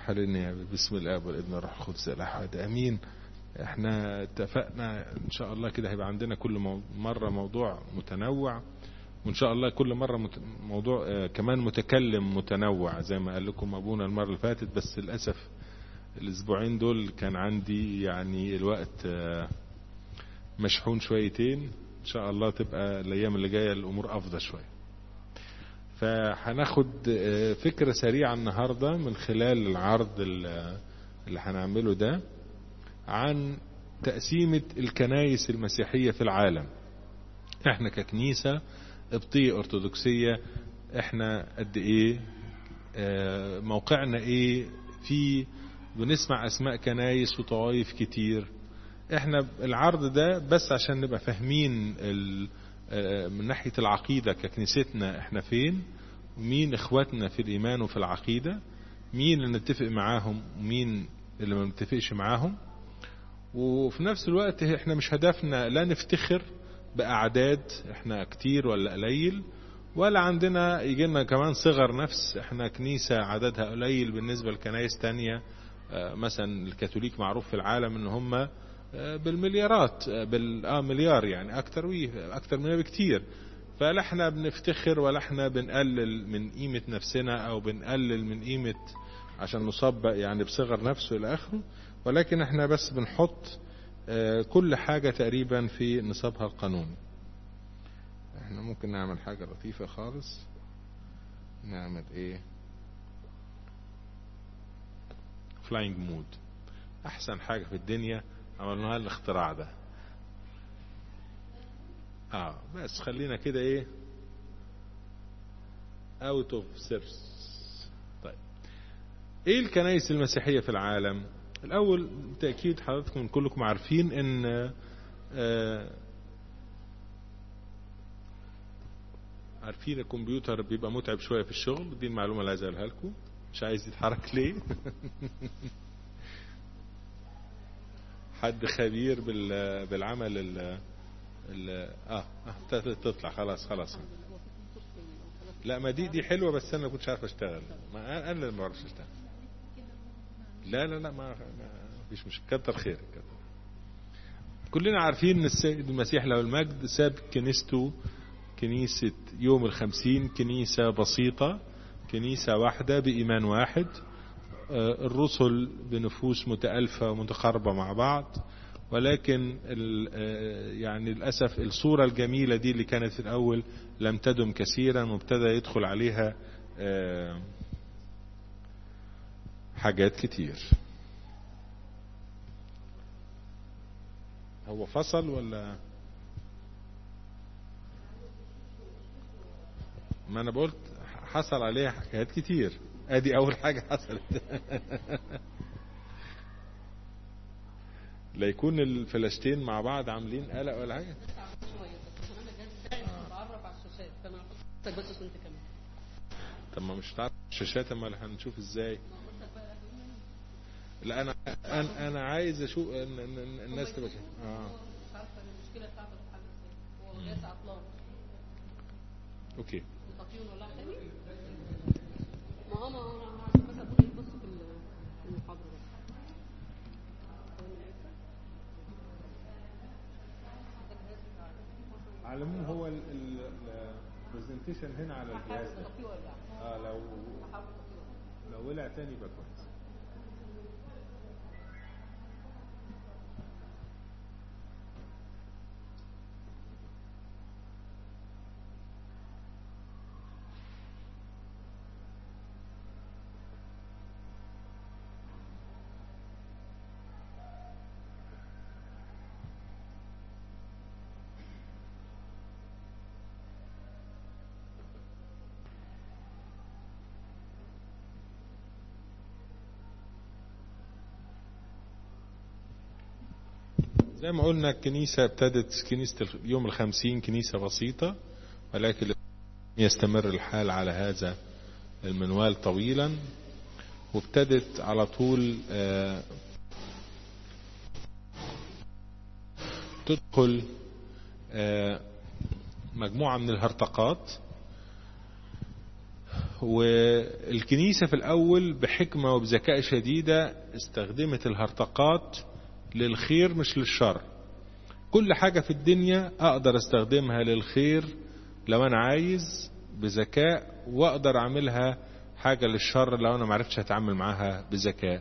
حللني بسم الاب والابن والروح القدس الاحد امين احنا اتفقنا ان شاء الله كده هيبقى عندنا كل مو- مره موضوع متنوع وان شاء الله كل مره مت- موضوع آه، كمان متكلم متنوع زي ما قال لكم ابونا المره اللي فاتت بس للاسف الاسبوعين دول كان عندي يعني الوقت آه، مشحون شويتين ان شاء الله تبقى الايام اللي جايه الامور افضل شويه فهناخد آه، فكرة سريعة النهاردة من خلال العرض ال- اللي هنعمله ده عن تقسيمة الكنايس المسيحية في العالم احنا ككنيسة قبطية ارثوذكسية احنا قد ايه آه، موقعنا ايه في بنسمع اسماء كنايس وطوائف كتير احنا العرض ده بس عشان نبقى فاهمين ال- آه، من ناحية العقيدة ككنيستنا احنا فين ومين اخواتنا في الايمان وفي العقيدة مين اللي نتفق معاهم ومين اللي ما نتفقش معاهم وفي نفس الوقت احنا مش هدفنا لا نفتخر بأعداد احنا كتير ولا قليل ولا عندنا يجي لنا كمان صغر نفس احنا كنيسة عددها قليل بالنسبة لكنايس تانية آه، مثلا الكاثوليك معروف في العالم ان هم آه، بالمليارات آه، بال اه مليار يعني اكتر ويه اكتر منها بكتير فلا احنا بنفتخر ولا احنا بنقلل من قيمة نفسنا او بنقلل من قيمة عشان نصاب يعني بصغر نفسه الى اخره ولكن احنا بس بنحط آه، كل حاجة تقريبا في نصابها القانوني احنا ممكن نعمل حاجة لطيفة خالص نعمل ايه فلاينج مود احسن حاجة في الدنيا عملناها الاختراع ده اه بس خلينا كده ايه اوت اوف سيرفس طيب ايه الكنائس المسيحية في العالم الاول بالتأكيد حضراتكم كلكم عارفين ان آه عارفين الكمبيوتر بيبقى متعب شوية في الشغل دي المعلومة اللي عايز اقولها لكم مش عايز يتحرك ليه حد خبير بال بالعمل ال ال اه آه، تطلع خلاص خلاص لا ما دي دي حلوه بس انا ما كنتش عارف اشتغل ما انا اللي ما بعرفش اشتغل لا لا لا ما ما فيش مش كتر خيرك كتر. كلنا عارفين ان السيد المسيح له المجد ساب كنيسته كنيسة يوم الخمسين كنيسة بسيطة كنيسة واحدة بإيمان واحد آه، الرسل بنفوس متألفة ومتقاربة مع بعض ولكن ال- آه، يعني للأسف الصورة الجميلة دي اللي كانت في الأول لم تدم كثيرا وابتدى يدخل عليها آه، حاجات كتير هو فصل ولا ما انا قلت حصل عليها حكايات كتير ادي اول حاجة حصلت لا يكون الفلاشتين مع بعض عاملين قلق ولا حاجة شويه بس كمان الجهاز بتاعي بعرف على الشاشات فانا قلت بس كنت كمان طب ما مش هتعرف الشاشات امال هنشوف ازاي لا انا انا انا عايز اشوف إن- إن- إن الناس تبقى كده. اه مش عارفه المشكله بتاعته تتحل ازاي هو جهاز عطلان اوكي نطفيه ونولعه تاني ما هو ما هو انا عشان بس اقول بص في ال- في المحاضره بس على العموم هو البرزنتيشن هنا على الجهاز ده نطفيه وارجع اه لو هحاول اطفيه وارجع لو ولع تاني يبقى كويس زي ما قلنا الكنيسة ابتدت كنيسة يوم الخمسين كنيسة بسيطة ولكن يستمر الحال على هذا المنوال طويلا وابتدت على طول آه، تدخل آه، مجموعة من الهرطقات والكنيسة في الأول بحكمة وبذكاء شديدة استخدمت الهرطقات للخير مش للشر كل حاجة في الدنيا أقدر استخدمها للخير لو أنا عايز بذكاء وأقدر أعملها حاجة للشر لو أنا معرفتش أتعامل معاها بذكاء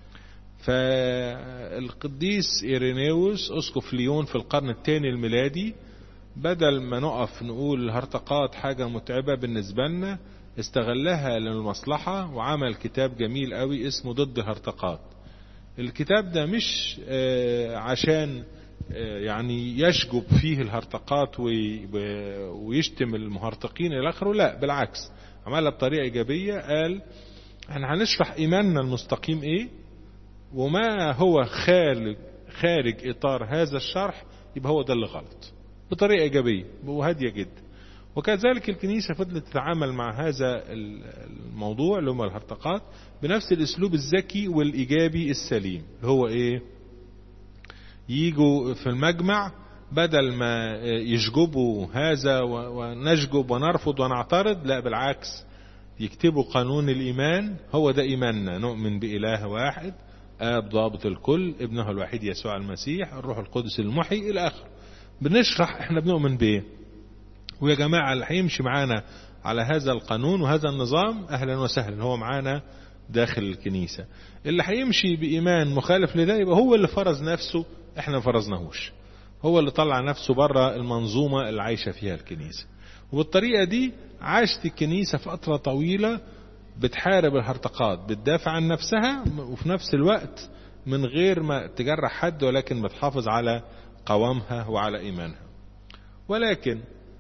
فالقديس إيرينيوس أسقف ليون في القرن الثاني الميلادي بدل ما نقف نقول الهرطقات حاجة متعبة بالنسبة لنا استغلها للمصلحة وعمل كتاب جميل قوي اسمه ضد الهرطقات الكتاب ده مش عشان يعني يشجب فيه الهرطقات ويشتم المهرطقين الى اخره لا بالعكس عملها بطريقه ايجابيه قال احنا هنشرح ايماننا المستقيم ايه وما هو خارج خارج اطار هذا الشرح يبقى هو ده اللي غلط بطريقه ايجابيه وهاديه جدا وكذلك الكنيسة فضلت تتعامل مع هذا الموضوع اللي هم الهرطقات بنفس الاسلوب الذكي والايجابي السليم اللي هو ايه يجوا في المجمع بدل ما يشجبوا هذا ونشجب ونرفض ونعترض لا بالعكس يكتبوا قانون الإيمان هو ده إيماننا نؤمن بإله واحد آب ضابط الكل ابنه الوحيد يسوع المسيح الروح القدس المحيي إلى آخره بنشرح احنا بنؤمن بإيه ويا جماعة اللي هيمشي معانا على هذا القانون وهذا النظام أهلا وسهلا هو معانا داخل الكنيسة اللي هيمشي بإيمان مخالف لده يبقى هو اللي فرض نفسه احنا ما فرضناهوش هو اللي طلع نفسه بره المنظومة اللي عايشة فيها الكنيسة وبالطريقة دي عاشت الكنيسة فترة طويلة بتحارب الهرطقات بتدافع عن نفسها وفي نفس الوقت من غير ما تجرح حد ولكن بتحافظ على قوامها وعلى إيمانها ولكن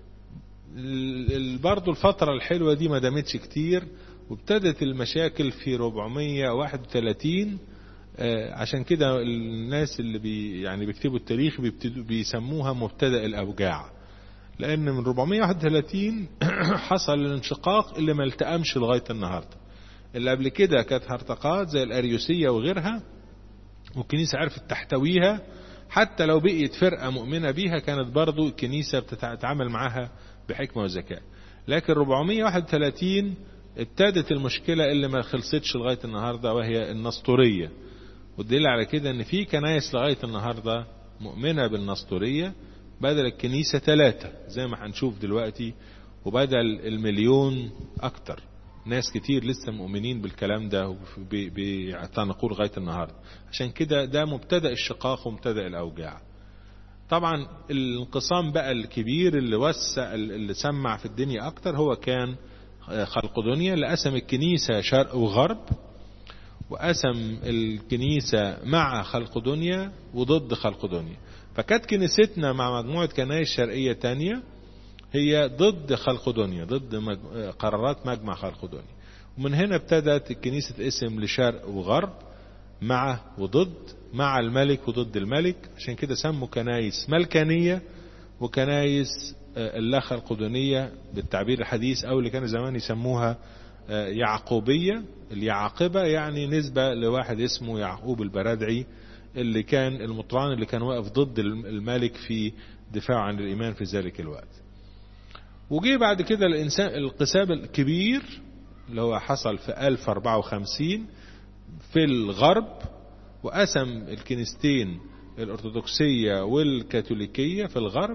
برضو الفترة الحلوة دي ما دامتش كتير وابتدت المشاكل في 431 عشان كده الناس اللي بي يعني بيكتبوا التاريخ بيسموها مبتدأ الأوجاع لأن من 431 حصل الانشقاق اللي ما التأمش لغاية النهاردة اللي قبل كده كانت هرطقات زي الأريوسية وغيرها والكنيسة عرفت تحتويها حتى لو بقيت فرقة مؤمنة بيها كانت برضو الكنيسة بتتعامل معاها بحكمة وذكاء لكن 431 ابتدت المشكلة اللي ما خلصتش لغاية النهاردة وهي النسطورية والدليل على كده ان في كنايس لغاية النهاردة مؤمنة بالنسطورية بدل الكنيسة ثلاثة زي ما هنشوف دلوقتي وبدل المليون اكتر ناس كتير لسه مؤمنين بالكلام ده بتنقول لغاية النهاردة عشان كده ده مبتدأ الشقاق ومبتدأ الأوجاع طبعا الانقسام بقى الكبير اللي وسع اللي سمع في الدنيا أكتر هو كان خلقدونيا اللي قسم الكنيسة شرق وغرب وقسم الكنيسة مع خلقدونيا وضد خلقدونيا فكانت كنيستنا مع مجموعة كنايس شرقية تانية هي ضد خلقدونيا ضد مج... قرارات مجمع خلقدونيا ومن هنا ابتدت الكنيسة تقسم لشرق وغرب مع وضد مع الملك وضد الملك عشان كده سموا كنايس ملكانية وكنايس اللا خلقدونية بالتعبير الحديث او اللي كانوا زمان يسموها يعقوبية اليعاقبة يعني نسبة لواحد اسمه يعقوب البرادعي اللي كان المطران اللي كان واقف ضد الملك في دفاع عن الإيمان في ذلك الوقت وجي بعد كده الإنسان القساب الكبير اللي هو حصل في 1054 في الغرب وقسم الكنيستين الأرثوذكسية والكاثوليكية في الغرب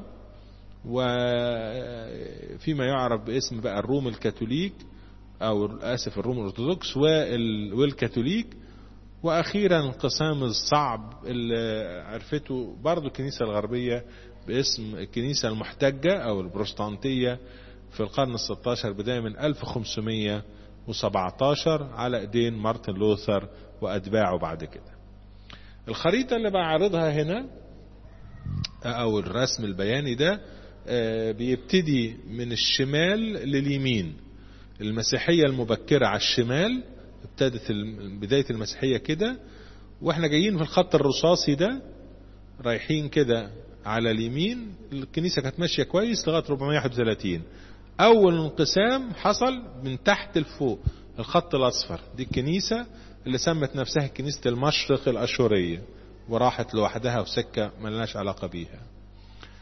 وفيما يعرف باسم بقى الروم الكاثوليك أو آسف الروم الأرثوذكس والكاثوليك وأخيرا الانقسام الصعب اللي عرفته برضو الكنيسة الغربية باسم الكنيسة المحتجة أو البروستانتية في القرن الستاشر بداية من 1517 على ايدين مارتن لوثر وأتباعه بعد كده الخريطة اللي بعرضها هنا أو الرسم البياني ده بيبتدي من الشمال لليمين المسيحية المبكرة على الشمال ابتدت بداية المسيحية كده واحنا جايين في الخط الرصاصي ده رايحين كده على اليمين الكنيسة كانت ماشية كويس لغاية 431 أول انقسام حصل من تحت لفوق الخط الأصفر دي الكنيسة اللي سمت نفسها كنيسة المشرق الأشورية وراحت لوحدها وسكة ملناش علاقة بيها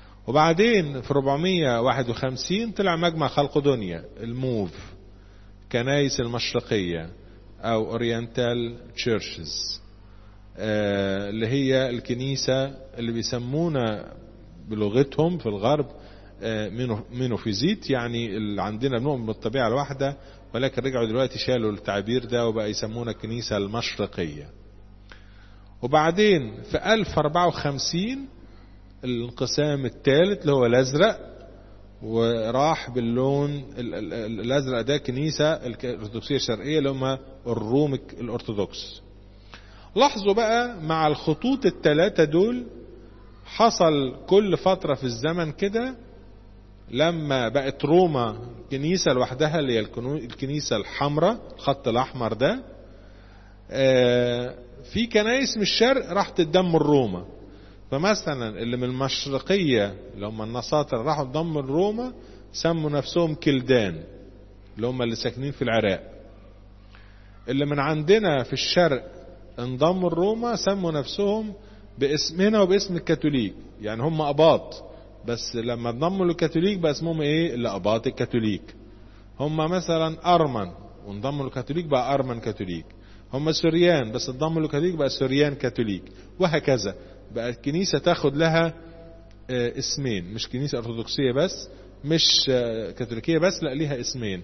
وبعدين في 451 طلع مجمع خلق دنيا الموف الكنائس المشرقية أو أورينتال تشيرشز اللي هي الكنيسة اللي بيسمونا بلغتهم في الغرب مينوفيزيت يعني اللي عندنا بنؤمن بالطبيعة الواحدة ولكن رجعوا دلوقتي شالوا التعبير ده وبقى يسمونا الكنيسة المشرقية وبعدين في 1054 الانقسام الثالث اللي هو الازرق وراح باللون الازرق ده كنيسة الارثوذكسية الشرقية اللي هم الروم الارثوذكس لاحظوا بقى مع الخطوط الثلاثة دول حصل كل فترة في الزمن كده لما بقت روما كنيسة لوحدها اللي هي الكنيسة الحمراء الخط الأحمر ده في كنايس من الشرق راح تدمر روما فمثلا اللي من المشرقية اللي هم النصاطر راحوا تدمر روما سموا نفسهم كلدان اللي هم اللي ساكنين في العراق اللي من عندنا في الشرق انضموا روما سموا نفسهم باسمنا وباسم الكاثوليك يعني هم أباط بس لما انضموا للكاثوليك بقى اسمهم ايه الأباط الكاثوليك هم مثلا أرمن وانضموا للكاثوليك بقى أرمن كاثوليك هم سوريان بس انضموا للكاثوليك بقى سوريان كاثوليك وهكذا بقى الكنيسة تاخد لها اسمين مش كنيسة أرثوذكسية بس مش كاثوليكية بس لا ليها اسمين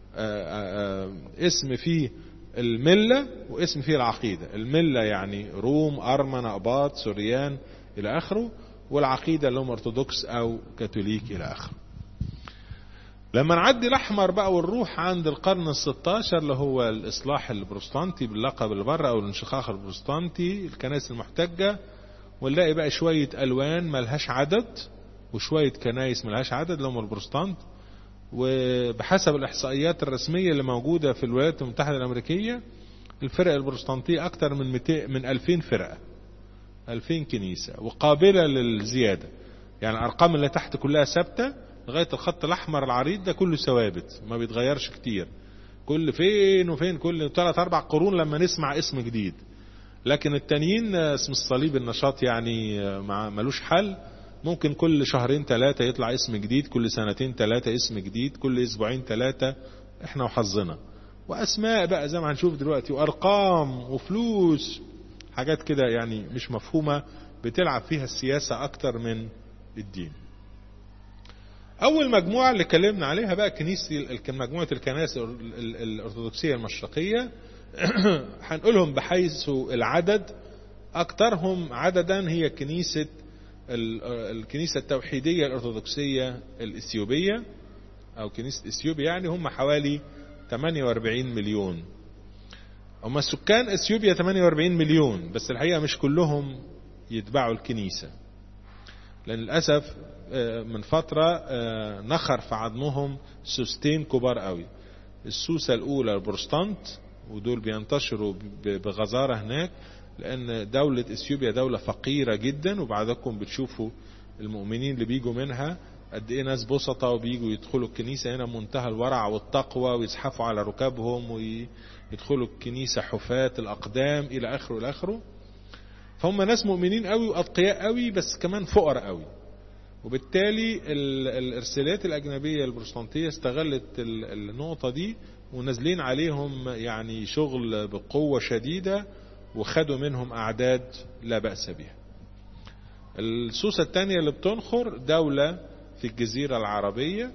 اسم فيه الملة واسم فيه العقيدة الملة يعني روم أرمن أباط سوريان إلى آخره والعقيدة اللي هم أرثوذكس أو كاثوليك إلى آخره لما نعدي الأحمر بقى ونروح عند القرن الستاشر اللي هو الإصلاح البروستانتي باللقب اللي بره أو الانشقاق البروستانتي الكنائس المحتجة ونلاقي بقى شوية ألوان ملهاش عدد وشوية كنائس ملهاش عدد اللي هم البروستانت وبحسب الإحصائيات الرسمية اللي موجودة في الولايات المتحدة الأمريكية الفرق البروستانتية أكتر من 200 من 2000 فرقة 2000 كنيسة وقابلة للزيادة يعني الأرقام اللي تحت كلها ثابتة لغاية الخط الأحمر العريض ده كله ثوابت ما بيتغيرش كتير كل فين وفين كل ثلاث أربع قرون لما نسمع اسم جديد لكن التانيين اسم الصليب النشاط يعني ملوش حل ممكن كل شهرين ثلاثة يطلع اسم جديد كل سنتين ثلاثة اسم جديد كل اسبوعين ثلاثة احنا وحظنا واسماء بقى زي ما هنشوف دلوقتي وارقام وفلوس حاجات كده يعني مش مفهومة بتلعب فيها السياسة اكتر من الدين اول مجموعة اللي اتكلمنا عليها بقى كنيسة مجموعة الكنائس الارثوذكسية المشرقية هنقولهم بحيث العدد اكترهم عددا هي كنيسة الكنيسة التوحيدية الأرثوذكسية الإثيوبية أو كنيسة إثيوبيا يعني هم حوالي 48 مليون هم سكان إثيوبيا 48 مليون بس الحقيقة مش كلهم يتبعوا الكنيسة لأن للأسف من فترة نخر في عظمهم سوستين كبار قوي السوسة الأولى البروستانت ودول بينتشروا بغزارة هناك لأن دولة إثيوبيا دولة فقيرة جدا وبعدكم بتشوفوا المؤمنين اللي بيجوا منها قد إيه ناس بسطة وبيجوا يدخلوا الكنيسة هنا منتهى الورع والتقوى ويزحفوا على ركابهم ويدخلوا الكنيسة حفاة الأقدام إلى آخره إلى آخره فهم ناس مؤمنين قوي وأتقياء قوي بس كمان فقر قوي وبالتالي الإرسالات الأجنبية البروتستانتية استغلت النقطة دي ونازلين عليهم يعني شغل بقوة شديدة وخدوا منهم أعداد لا بأس بها السوسة الثانية اللي بتنخر دولة في الجزيرة العربية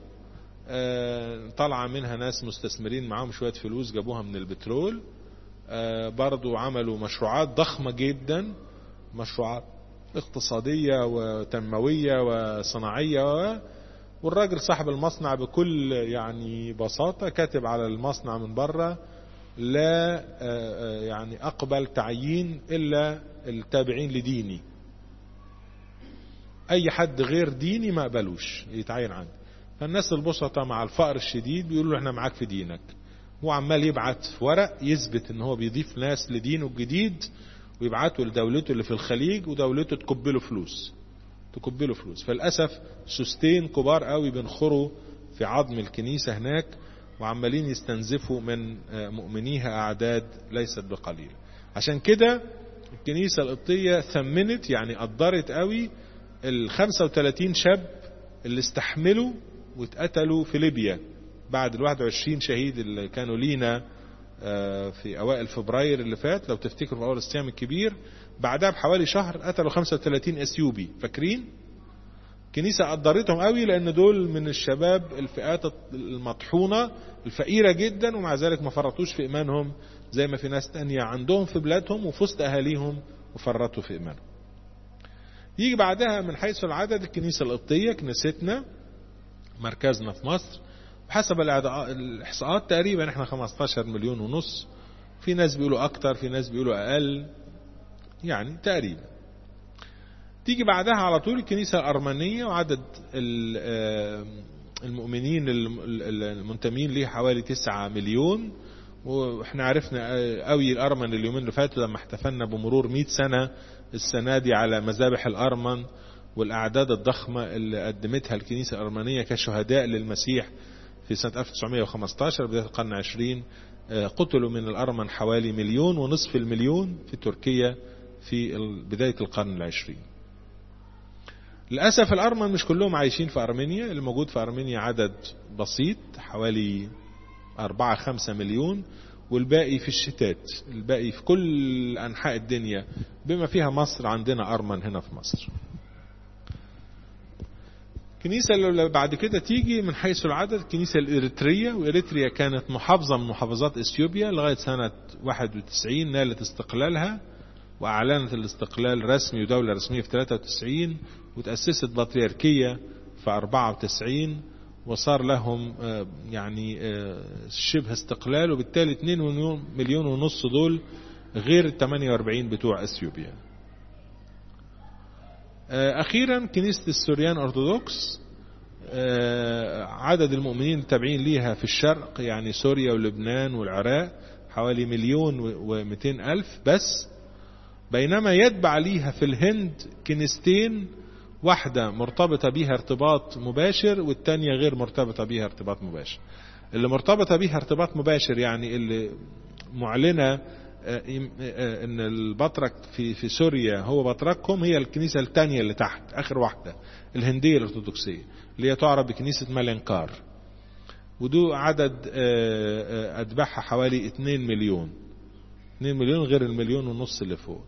طالعة منها ناس مستثمرين معاهم شوية فلوس جابوها من البترول برضو عملوا مشروعات ضخمة جدا مشروعات اقتصادية وتنموية وصناعية والراجل صاحب المصنع بكل يعني بساطة كاتب على المصنع من بره لا يعني أقبل تعيين إلا التابعين لديني أي حد غير ديني ما قبلوش يتعين عندي فالناس البسطة مع الفقر الشديد بيقولوا احنا معاك في دينك هو عمال يبعت في ورق يثبت ان هو بيضيف ناس لدينه الجديد ويبعتوا لدولته اللي في الخليج ودولته تكبله فلوس تكبله فلوس فللأسف سوستين كبار قوي بينخروا في عظم الكنيسة هناك وعمالين يستنزفوا من مؤمنيها أعداد ليست بقليلة عشان كده الكنيسة القبطية ثمنت يعني قدرت قوي ال 35 شاب اللي استحملوا واتقتلوا في ليبيا بعد ال 21 شهيد اللي كانوا لينا آه، في اوائل فبراير اللي فات لو تفتكروا في اول الصيام الكبير بعدها بحوالي شهر قتلوا 35 اثيوبي فاكرين الكنيسة قدرتهم قوي لان دول من الشباب الفئات المطحونة الفقيرة جدا ومع ذلك ما فرطوش في ايمانهم زي ما في ناس تانية عندهم في بلادهم وفي وسط اهاليهم وفرطوا في ايمانهم يجي بعدها من حيث العدد الكنيسة القبطية كنيستنا مركزنا في مصر وحسب الإعضاء- الإحصاءات تقريبا احنا 15 مليون ونص في ناس بيقولوا أكتر في ناس بيقولوا أقل يعني تقريبا تيجي بعدها على طول الكنيسة الأرمنية وعدد ال- آه، المؤمنين الم- ال- المنتمين ليه حوالي 9 مليون واحنا عرفنا قوي الأرمن اليومين اللي فاتوا لما احتفلنا بمرور 100 سنة السنة دي على مذابح الأرمن والأعداد الضخمة اللي قدمتها الكنيسة الأرمنية كشهداء للمسيح في سنة 1915 بداية القرن العشرين آه، قتلوا من الأرمن حوالي مليون ونصف المليون في تركيا في ال- بداية القرن العشرين للأسف الأرمن مش كلهم عايشين في أرمينيا اللي موجود في أرمينيا عدد بسيط حوالي أربعة خمسة مليون والباقي في الشتات الباقي في كل أنحاء الدنيا بما فيها مصر عندنا أرمن هنا في مصر الكنيسة اللي بعد كده تيجي من حيث العدد الكنيسة الإريترية وإريتريا كانت محافظة من محافظات إثيوبيا لغاية سنة 91 نالت استقلالها وأعلنت الاستقلال رسمي ودولة رسمية في 93 وتأسست بطريركية في 94 وصار لهم آه، يعني آه، شبه استقلال وبالتالي 2 مليون مليون ونص دول غير ال 48 بتوع اثيوبيا. آه، اخيرا كنيسه السوريان ارثوذكس آه، عدد المؤمنين التابعين ليها في الشرق يعني سوريا ولبنان والعراق حوالي مليون ومئتين ألف بس بينما يتبع ليها في الهند كنيستين واحدة مرتبطة بيها ارتباط مباشر والتانية غير مرتبطة بيها ارتباط مباشر اللي مرتبطة بيها ارتباط مباشر يعني اللي معلنة آه، إم- آه، ان البطرك في في سوريا هو بطركهم هي الكنيسة التانية اللي تحت اخر واحدة الهندية الارثوذكسية اللي هي تعرف بكنيسة مالنكار ودو عدد آه، آه، اتباعها حوالي 2 مليون 2 مليون غير المليون ونص اللي فوق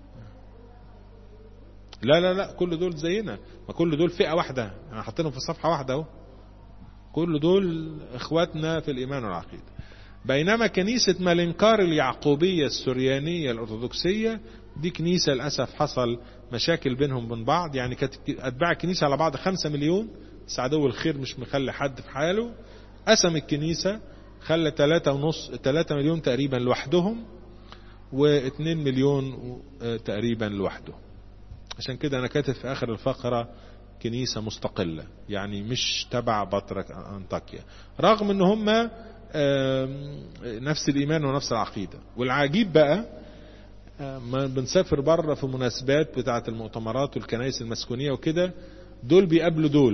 لا لا لا كل دول زينا ما كل دول فئة واحدة انا حاطينهم في صفحة واحدة اهو كل دول اخواتنا في الايمان والعقيدة بينما كنيسة مالنكار اليعقوبية السريانية الارثوذكسية دي كنيسة للأسف حصل مشاكل بينهم وبين بعض يعني كانت أتباع الكنيسة على بعض خمسة مليون بس عدو الخير مش مخلي حد في حاله قسم الكنيسة خلى ثلاثة ونص ثلاثة مليون تقريبا لوحدهم واثنين مليون آه، تقريبا لوحدهم عشان كده انا كاتب في اخر الفقرة كنيسة مستقلة يعني مش تبع بطرك انطاكيا رغم ان هم آم، نفس الايمان ونفس العقيدة والعجيب بقى آم، ما بنسافر بره في مناسبات بتاعة المؤتمرات والكنائس المسكونية وكده دول بيقابلوا دول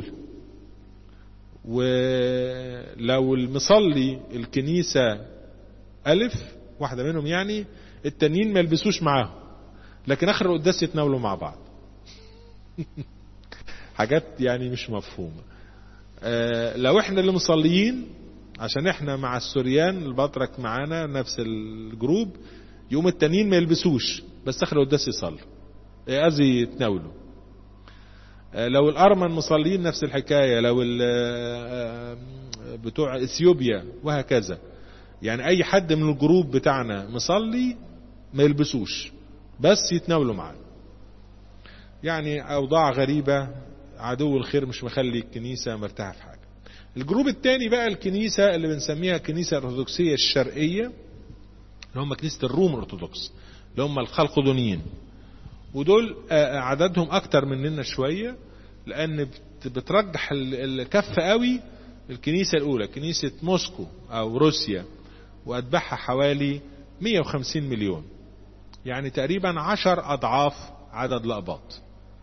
ولو المصلي الكنيسة ألف واحدة منهم يعني التانيين ما يلبسوش معاهم لكن آخر القداس يتناولوا مع بعض حاجات يعني مش مفهومة آه، لو احنا اللي مصليين عشان احنا مع السوريان البطرك معانا نفس الجروب يقوم التانيين ما يلبسوش بس آخر القداس يصلوا آه، قصدي يتناولوا آه، لو الأرمن مصلين نفس الحكاية لو ال- آه، بتوع إثيوبيا وهكذا يعني أي حد من الجروب بتاعنا مصلي ما يلبسوش بس يتناولوا معانا يعني أوضاع غريبة عدو الخير مش مخلي الكنيسة مرتاحة في حاجة الجروب الثاني بقى الكنيسة اللي بنسميها الكنيسة الأرثوذكسية الشرقية اللي هم كنيسة الروم الأرثوذكس اللي هم الخلقدونيين ودول آه، عددهم اكتر مننا شوية لان بت- بترجح ال- الكف قوي الكنيسة الاولى كنيسة موسكو او روسيا واتباعها حوالي 150 مليون يعني تقريبا عشر اضعاف عدد الاباط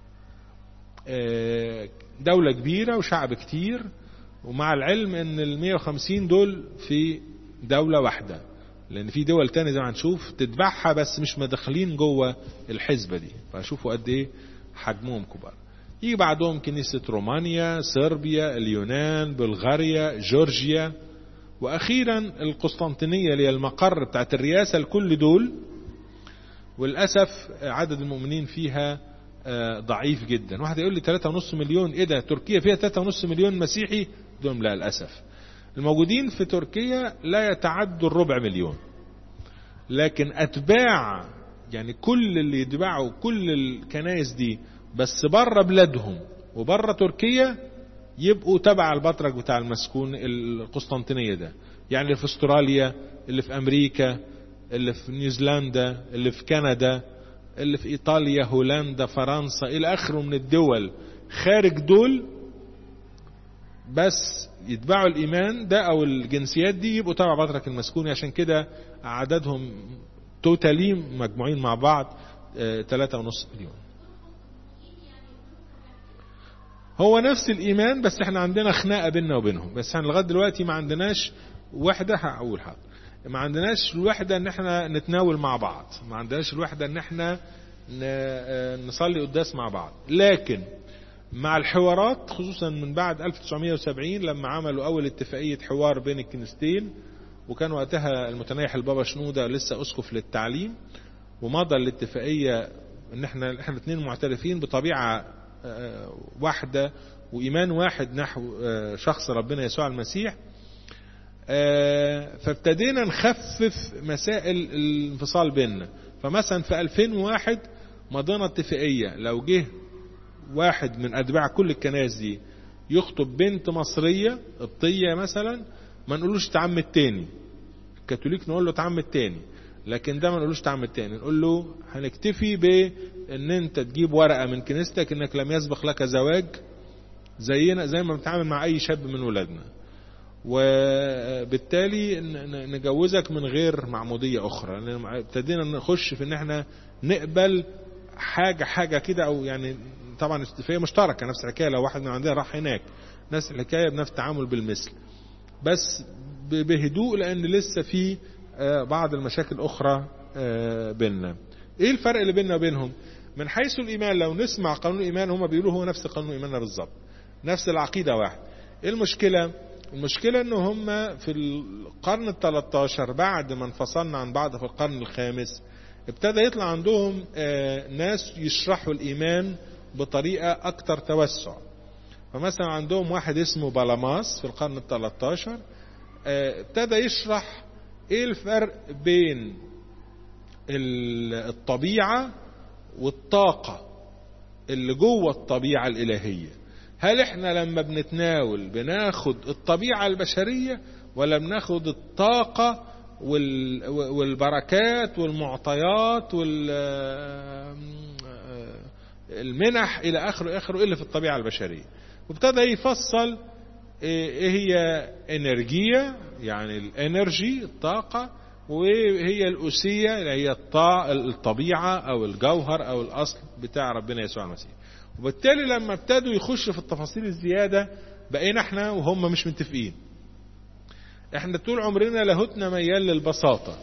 آه، دولة كبيرة وشعب كتير ومع العلم ان ال 150 دول في دولة واحدة لان في دول تانية زي ما هنشوف تتبعها بس مش مدخلين جوه الحزبة دي فشوفوا قد ايه حجمهم كبار يجي بعدهم كنيسة رومانيا صربيا اليونان بلغاريا جورجيا واخيرا القسطنطينيه اللي هي المقر بتاعت الرئاسه لكل دول وللاسف عدد المؤمنين فيها آه، ضعيف جدا واحد يقول لي 3.5 مليون ايه ده تركيا فيها 3.5 مليون مسيحي دول لا للاسف الموجودين في تركيا لا يتعدوا الربع مليون لكن اتباع يعني كل اللي يتبعوا كل الكنائس دي بس بره بلادهم وبره تركيا يبقوا تبع البطرك بتاع المسكون القسطنطينية ده يعني اللي في استراليا اللي في امريكا اللي في نيوزيلندا اللي في كندا اللي في ايطاليا هولندا فرنسا الى اخره من الدول خارج دول بس يتبعوا الايمان ده او الجنسيات دي يبقوا تبع بطرك المسكوني عشان كده عددهم توتالي مجموعين مع بعض ثلاثة ونص مليون هو نفس الايمان بس احنا عندنا خناقه بيننا وبينهم بس احنا لغايه دلوقتي ما عندناش وحده هقول حاضر ما عندناش الوحده ان احنا نتناول مع بعض ما عندناش الوحده ان احنا ن- نصلي قداس مع بعض لكن مع الحوارات خصوصا من بعد 1970 لما عملوا اول اتفاقيه حوار بين الكنيستين وكان وقتها المتنيح البابا شنوده لسه اسقف للتعليم ومضى الاتفاقيه ان احنا احنا الاثنين معترفين بطبيعه آه، واحده وايمان واحد نحو آه، شخص ربنا يسوع المسيح آه، فابتدينا نخفف مسائل الانفصال بيننا فمثلا في 2001 مضينا اتفاقيه لو جه واحد من اتباع كل الكنائس دي يخطب بنت مصريه قبطيه مثلا ما نقولوش تعم التاني الكاثوليك نقول له تعم التاني لكن ده ما نقولوش تعم التاني نقول له هنكتفي بان انت تجيب ورقه من كنيستك انك لم يسبق لك زواج زينا زي ما بنتعامل مع اي شاب من ولادنا وبالتالي ن- ن- نجوزك من غير معموديه اخرى لأن ابتدينا نخش في ان احنا نقبل حاجه حاجه كده او يعني طبعا اتفاقيه مشتركه نفس الحكايه لو واحد من عندنا راح هناك نفس الحكايه بنفس التعامل بالمثل بس ب- بهدوء لان لسه في آه، بعض المشاكل الاخرى آه، بيننا ايه الفرق اللي بيننا وبينهم من حيث الايمان لو نسمع قانون الايمان هم بيقولوا هو نفس قانون ايماننا بالظبط نفس العقيده واحد ايه المشكله المشكله ان هم في القرن ال 13 بعد ما انفصلنا عن بعض في القرن الخامس ابتدى يطلع عندهم آه، ناس يشرحوا الايمان بطريقه اكثر توسع فمثلا عندهم واحد اسمه بالاماس في القرن ال 13 آه، ابتدى يشرح ايه الفرق بين ال- الطبيعة والطاقة اللي جوه الطبيعة الإلهية هل احنا لما بنتناول بناخد الطبيعة البشرية ولا بناخد الطاقة وال- والبركات والمعطيات والمنح إلى آخره آخره إيه اللي في الطبيعة البشرية وابتدى يفصل ايه هي انرجية يعني الانرجي الطاقة وهي الأسية اللي هي الطا- الطبيعة أو الجوهر أو الأصل بتاع ربنا يسوع المسيح وبالتالي لما ابتدوا يخشوا في التفاصيل الزيادة بقينا احنا وهم مش متفقين احنا طول عمرنا لاهوتنا ميال للبساطة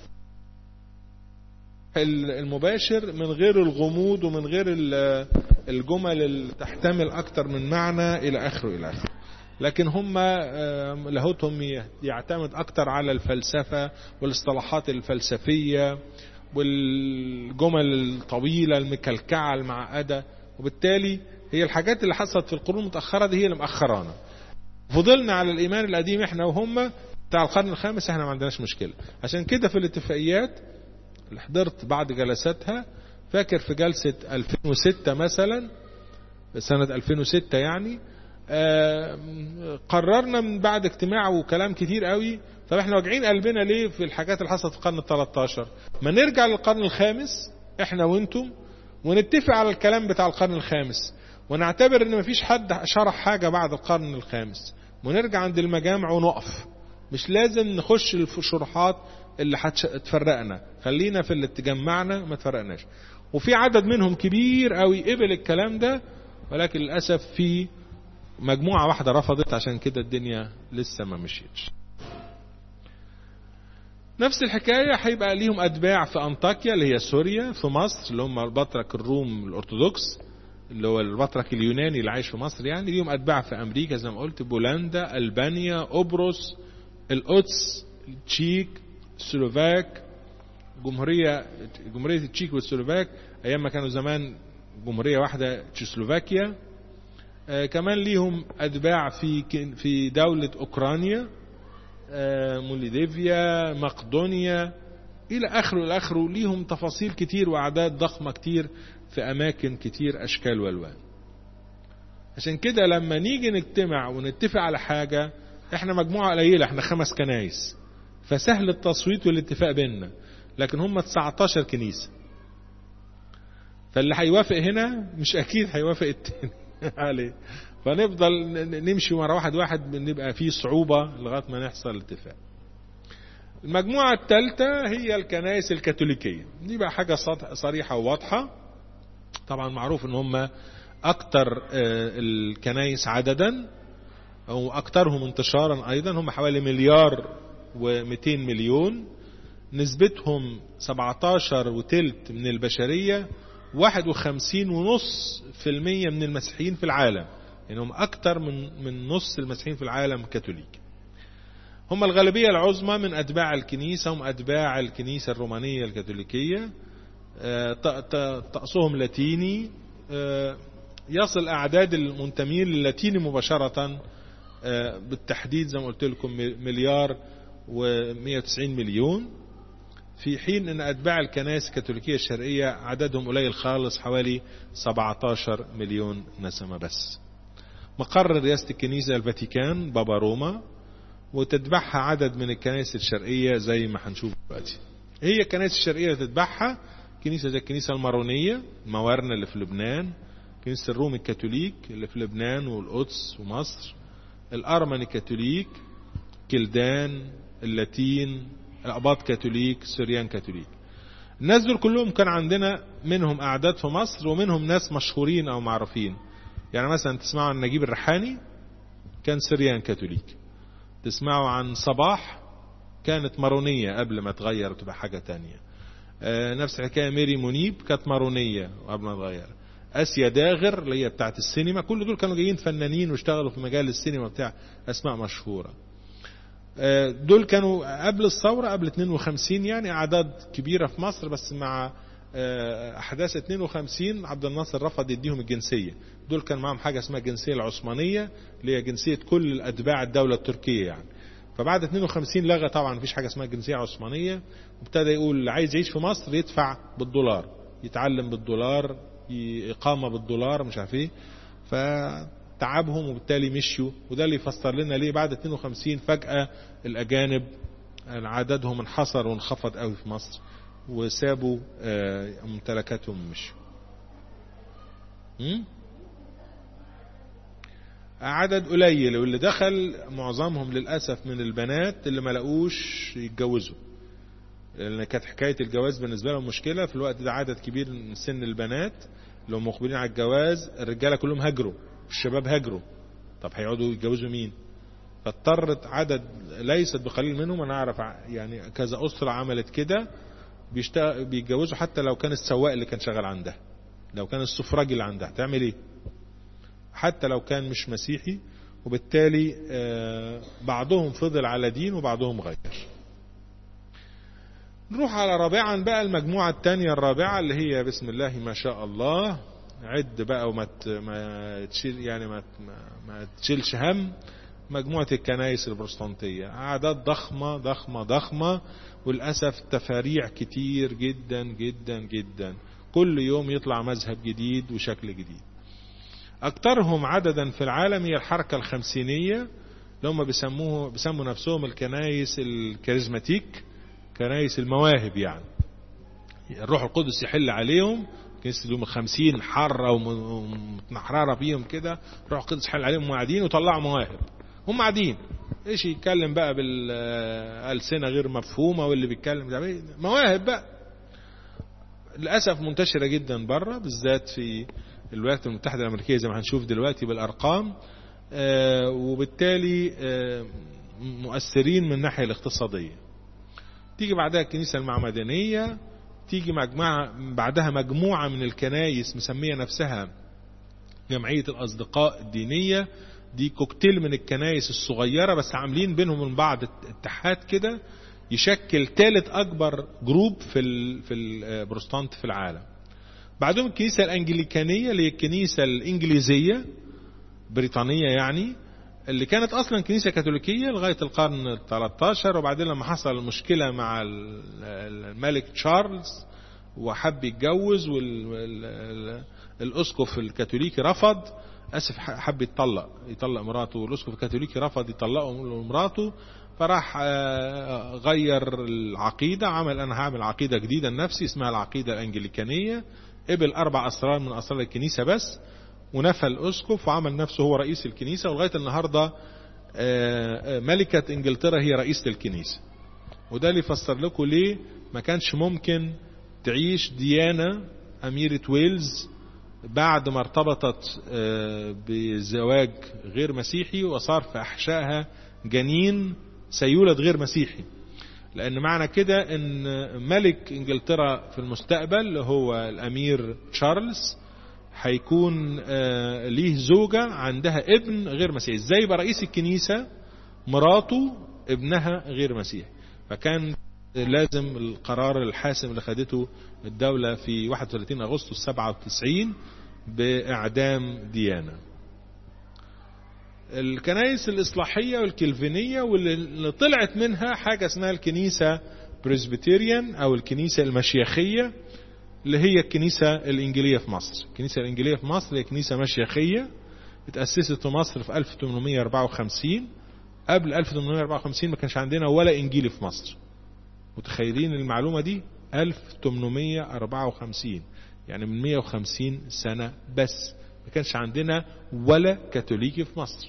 المباشر من غير الغموض ومن غير ال- الجمل اللي تحتمل أكتر من معنى إلى آخره إلى آخره لكن هم آم، لاهوتهم يعتمد أكتر على الفلسفة والاصطلاحات الفلسفية والجمل الطويلة المكلكعة المعقدة وبالتالي هي الحاجات اللي حصلت في القرون المتأخرة دي هي اللي مأخرانا فضلنا على الإيمان القديم احنا وهم بتاع القرن الخامس احنا ما عندناش مشكلة عشان كده في الاتفاقيات اللي حضرت بعد جلساتها فاكر في جلسة 2006 مثلا سنة 2006 يعني آه، قررنا من بعد اجتماع وكلام كتير قوي طب احنا واجعين قلبنا ليه في الحاجات اللي حصلت في القرن ال 13 ما نرجع للقرن الخامس احنا وانتم ونتفق على الكلام بتاع القرن الخامس ونعتبر ان مفيش حد شرح حاجة بعد القرن الخامس ونرجع عند المجامع ونقف مش لازم نخش في الشروحات اللي هتفرقنا خلينا في اللي تجمعنا ما تفرقناش وفي عدد منهم كبير قوي قبل الكلام ده ولكن للأسف في مجموعة واحدة رفضت عشان كده الدنيا لسه ما مشيتش نفس الحكاية هيبقى ليهم أتباع في أنطاكيا اللي هي سوريا في مصر اللي هم البطرك الروم الأرثوذكس اللي هو البطرك اليوناني اللي عايش في مصر يعني ليهم أتباع في أمريكا زي ما قلت بولندا ألبانيا أبرص القدس التشيك السلوفاك جمهورية جمهورية التشيك والسلوفاك أيام ما كانوا زمان جمهورية واحدة تشيسلوفاكيا آه كمان ليهم أتباع في في دولة أوكرانيا آه موليديفيا مقدونيا إلى آخره إلى آخره ليهم تفاصيل كتير وأعداد ضخمة كتير في أماكن كتير أشكال والوان عشان كده لما نيجي نجتمع ونتفق على حاجة احنا مجموعة قليلة احنا خمس كنايس فسهل التصويت والاتفاق بيننا لكن هم 19 كنيسة فاللي هيوافق هنا مش اكيد هيوافق التاني عليه فنفضل نمشي ورا واحد واحد بنبقى فيه صعوبة لغاية ما نحصل اتفاق المجموعة الثالثة هي الكنائس الكاثوليكية دي بقى حاجة صريحة وواضحة طبعا معروف ان هم اكتر الكنائس عددا او اكترهم انتشارا ايضا هم حوالي مليار و200 مليون نسبتهم 17 وتلت من البشرية 51 ونص في المية من المسيحيين في العالم يعني هم اكتر من من نص المسيحيين في العالم كاثوليك هم الغالبية العظمى من أتباع الكنيسة هم أتباع الكنيسة الرومانية الكاثوليكية طقسهم لاتيني يصل أعداد المنتمين للاتيني مباشرة بالتحديد زي ما قلت لكم مليار و190 مليون في حين أن أتباع الكنائس الكاثوليكية الشرقية عددهم قليل خالص حوالي 17 مليون نسمة بس مقر رئاسة الكنيسة الفاتيكان بابا روما وتتبعها عدد من الكنائس الشرقية زي ما هنشوف دلوقتي هي الكنائس الشرقية اللي تتبعها كنيسة زي الكنيسة المارونية موارنة اللي في لبنان كنيسة الروم الكاثوليك اللي في لبنان والقدس ومصر الأرمن الكاثوليك كلدان اللاتين الأباط كاثوليك سوريان كاثوليك الناس دول كلهم كان عندنا منهم أعداد في مصر ومنهم ناس مشهورين أو معروفين يعني مثلا تسمعوا عن نجيب الريحاني كان سريان كاثوليك تسمعوا عن صباح كانت مارونية قبل ما تغير وتبقى حاجة تانية آه نفس الحكاية ميري منيب كانت مارونية قبل ما تغير اسيا داغر اللي هي بتاعت السينما كل دول كانوا جايين فنانين واشتغلوا في مجال السينما بتاع اسماء مشهورة آه دول كانوا قبل الثورة قبل 52 يعني اعداد كبيرة في مصر بس مع آه احداث 52 عبد الناصر رفض يديهم الجنسية دول كان معاهم حاجة اسمها الجنسية العثمانية اللي هي جنسية كل الاتباع الدولة التركية يعني فبعد 52 لغى طبعا مفيش حاجة اسمها جنسية عثمانية وابتدى يقول اللي عايز يعيش في مصر يدفع بالدولار يتعلم بالدولار إقامة بالدولار مش عارف ايه فتعبهم وبالتالي مشيوا وده اللي يفسر لنا ليه بعد 52 فجأة الأجانب عددهم انحصر وانخفض قوي في مصر وسابوا ممتلكاتهم ومشوا عدد قليل واللي دخل معظمهم للأسف من البنات اللي ما لقوش يتجوزوا لأن كانت حكاية الجواز بالنسبة لهم مشكلة في الوقت ده عدد كبير من سن البنات اللي هم مقبلين على الجواز الرجالة كلهم هجروا الشباب هجروا طب هيقعدوا يتجوزوا مين فاضطرت عدد ليست بقليل منهم انا اعرف يعني كذا اسرة عملت كده بيتجوزوا حتى لو كان السواق اللي كان شغال عندها لو كان السفراجي اللي عندها تعمل ايه حتى لو كان مش مسيحي وبالتالي بعضهم فضل على دين وبعضهم غير نروح على رابعا بقى المجموعة الثانية الرابعة اللي هي بسم الله ما شاء الله عد بقى وما ما تشيل يعني ما ما تشيلش هم مجموعة الكنائس البروتستانتية أعداد ضخمة ضخمة ضخمة وللأسف تفاريع كتير جدا جدا جدا كل يوم يطلع مذهب جديد وشكل جديد أكثرهم عددا في العالم هي الحركة الخمسينية اللي هم بيسموه بيسموا نفسهم الكنائس الكاريزماتيك كنائس المواهب يعني الروح القدس يحل عليهم كنيسة يوم الخمسين حارة ومتنحررة فيهم كده الروح القدس يحل عليهم قاعدين وطلعوا مواهب هم قاعدين ايش يتكلم بقى بالألسنة غير مفهومة واللي بيتكلم ده مواهب بقى للأسف منتشرة جدا بره بالذات في الولايات المتحدة الأمريكية زي ما هنشوف دلوقتي بالأرقام آه وبالتالي آه مؤثرين من الناحية الاقتصادية تيجي بعدها الكنيسة المعمدانية تيجي مجموعة بعدها مجموعة من الكنايس مسمية نفسها جمعية الأصدقاء الدينية دي كوكتيل من الكنايس الصغيرة بس عاملين بينهم من بعض اتحاد كده يشكل ثالث أكبر جروب في ال في البروتستانت في العالم بعدهم الكنيسة الأنجليكانية اللي هي الكنيسة الإنجليزية بريطانية يعني اللي كانت أصلا كنيسة كاثوليكية لغاية القرن ال 13 وبعدين لما حصل مشكلة مع الملك تشارلز وحب يتجوز والأسقف الكاثوليكي رفض اسف حب يتطلق يطلق مراته والاسقف الكاثوليكي رفض يطلقه مراته فراح غير العقيدة عمل انا هعمل عقيدة جديدة لنفسي اسمها العقيدة الانجليكانية قبل اربع اسرار من اسرار الكنيسة بس ونفى الاسقف وعمل نفسه هو رئيس الكنيسة ولغاية النهاردة ملكة انجلترا هي رئيسة الكنيسة وده اللي يفسر لكم ليه ما كانش ممكن تعيش ديانة أميرة ويلز بعد ما ارتبطت بزواج غير مسيحي وصار في أحشائها جنين سيولد غير مسيحي لأن معنى كده أن ملك إنجلترا في المستقبل اللي هو الأمير تشارلز هيكون ليه زوجة عندها ابن غير مسيحي ازاي يبقى رئيس الكنيسة مراته ابنها غير مسيحي فكان لازم القرار الحاسم اللي خدته الدولة في 31 أغسطس 97 بإعدام ديانة الكنائس الإصلاحية والكلفينية واللي طلعت منها حاجة اسمها الكنيسة بريسبيتيريان أو الكنيسة المشيخية اللي هي الكنيسة الإنجيلية في مصر الكنيسة الإنجيلية في مصر هي كنيسة مشيخية اتأسست في مصر في 1854 قبل 1854 ما كانش عندنا ولا إنجيلي في مصر متخيلين المعلومة دي 1854 يعني من 150 سنة بس ما كانش عندنا ولا كاثوليكي في مصر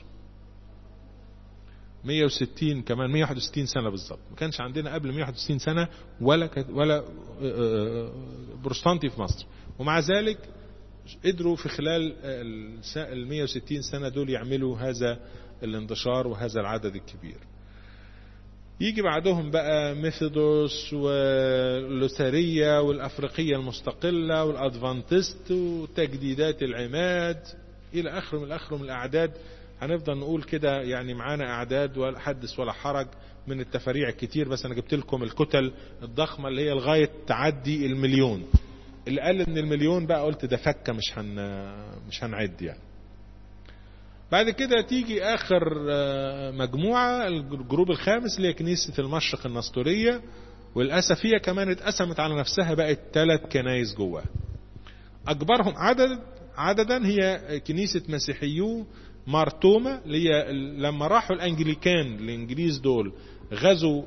160 كمان 161 سنة بالظبط ما كانش عندنا قبل 161 سنة ولا ولا بروتستانتي في مصر ومع ذلك قدروا في خلال ال 160 سنة دول يعملوا هذا الانتشار وهذا العدد الكبير يجي بعدهم بقى ميثودوس واللوثرية والأفريقية المستقلة والأدفانتست وتجديدات العماد إلى آخره من آخره من الأعداد هنفضل نقول كده يعني معانا أعداد ولا حدث ولا حرج من التفاريع الكتير بس أنا جبت لكم الكتل الضخمة اللي هي لغاية تعدي المليون اللي قال من المليون بقى قلت ده فكة مش هن مش هنعد يعني بعد كده تيجي آخر مجموعة الجروب الخامس اللي هي كنيسة المشرق النسطورية وللأسف هي كمان اتقسمت على نفسها بقت ثلاث كنايس جواها أكبرهم عدد عددا هي كنيسة مسيحيو مارتوما اللي هي لما راحوا الأنجليكان الإنجليز دول غزوا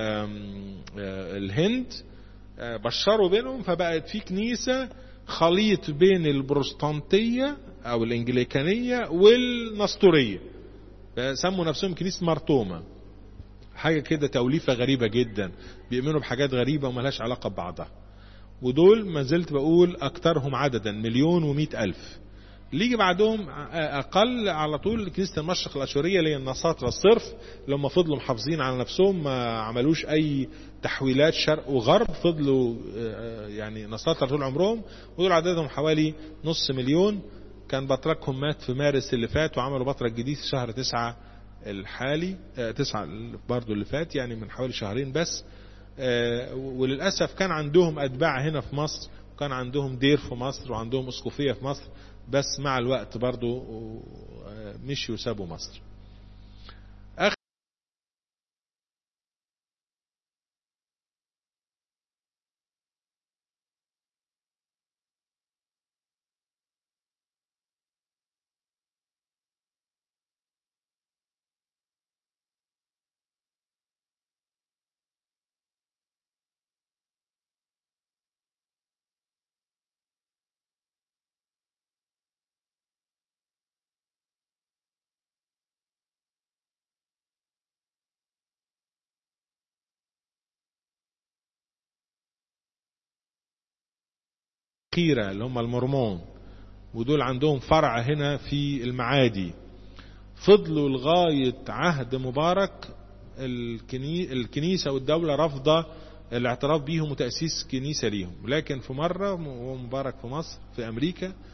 الهند بشروا بينهم فبقت في كنيسة خليط بين البروستانتية او الانجليكانية والنسطورية سموا نفسهم كنيسة مرتومة حاجة كده توليفة غريبة جدا بيؤمنوا بحاجات غريبة وملهاش علاقة ببعضها ودول ما زلت بقول اكترهم عددا مليون ومئة الف اللي يجي بعدهم اقل على طول كنيسه المشرق الاشوريه اللي هي النصارى الصرف لما فضلوا محافظين على نفسهم ما عملوش اي تحويلات شرق وغرب فضلوا يعني نصارى طول عمرهم ودول عددهم حوالي نص مليون كان بطركهم مات في مارس اللي فات وعملوا بطرك جديد في شهر تسعة الحالي تسعة برضو اللي فات يعني من حوالي شهرين بس وللأسف كان عندهم أتباع هنا في مصر وكان عندهم دير في مصر وعندهم أسقفية في مصر بس مع الوقت برضو مشوا وسابوا مصر آخر الأخيرة اللي هم المرمون ودول عندهم فرع هنا في المعادي فضلوا لغاية عهد مبارك الكنيسة والدولة رافضة الاعتراف بيهم وتأسيس كنيسة ليهم لكن في مرة وهو مبارك في مصر في أمريكا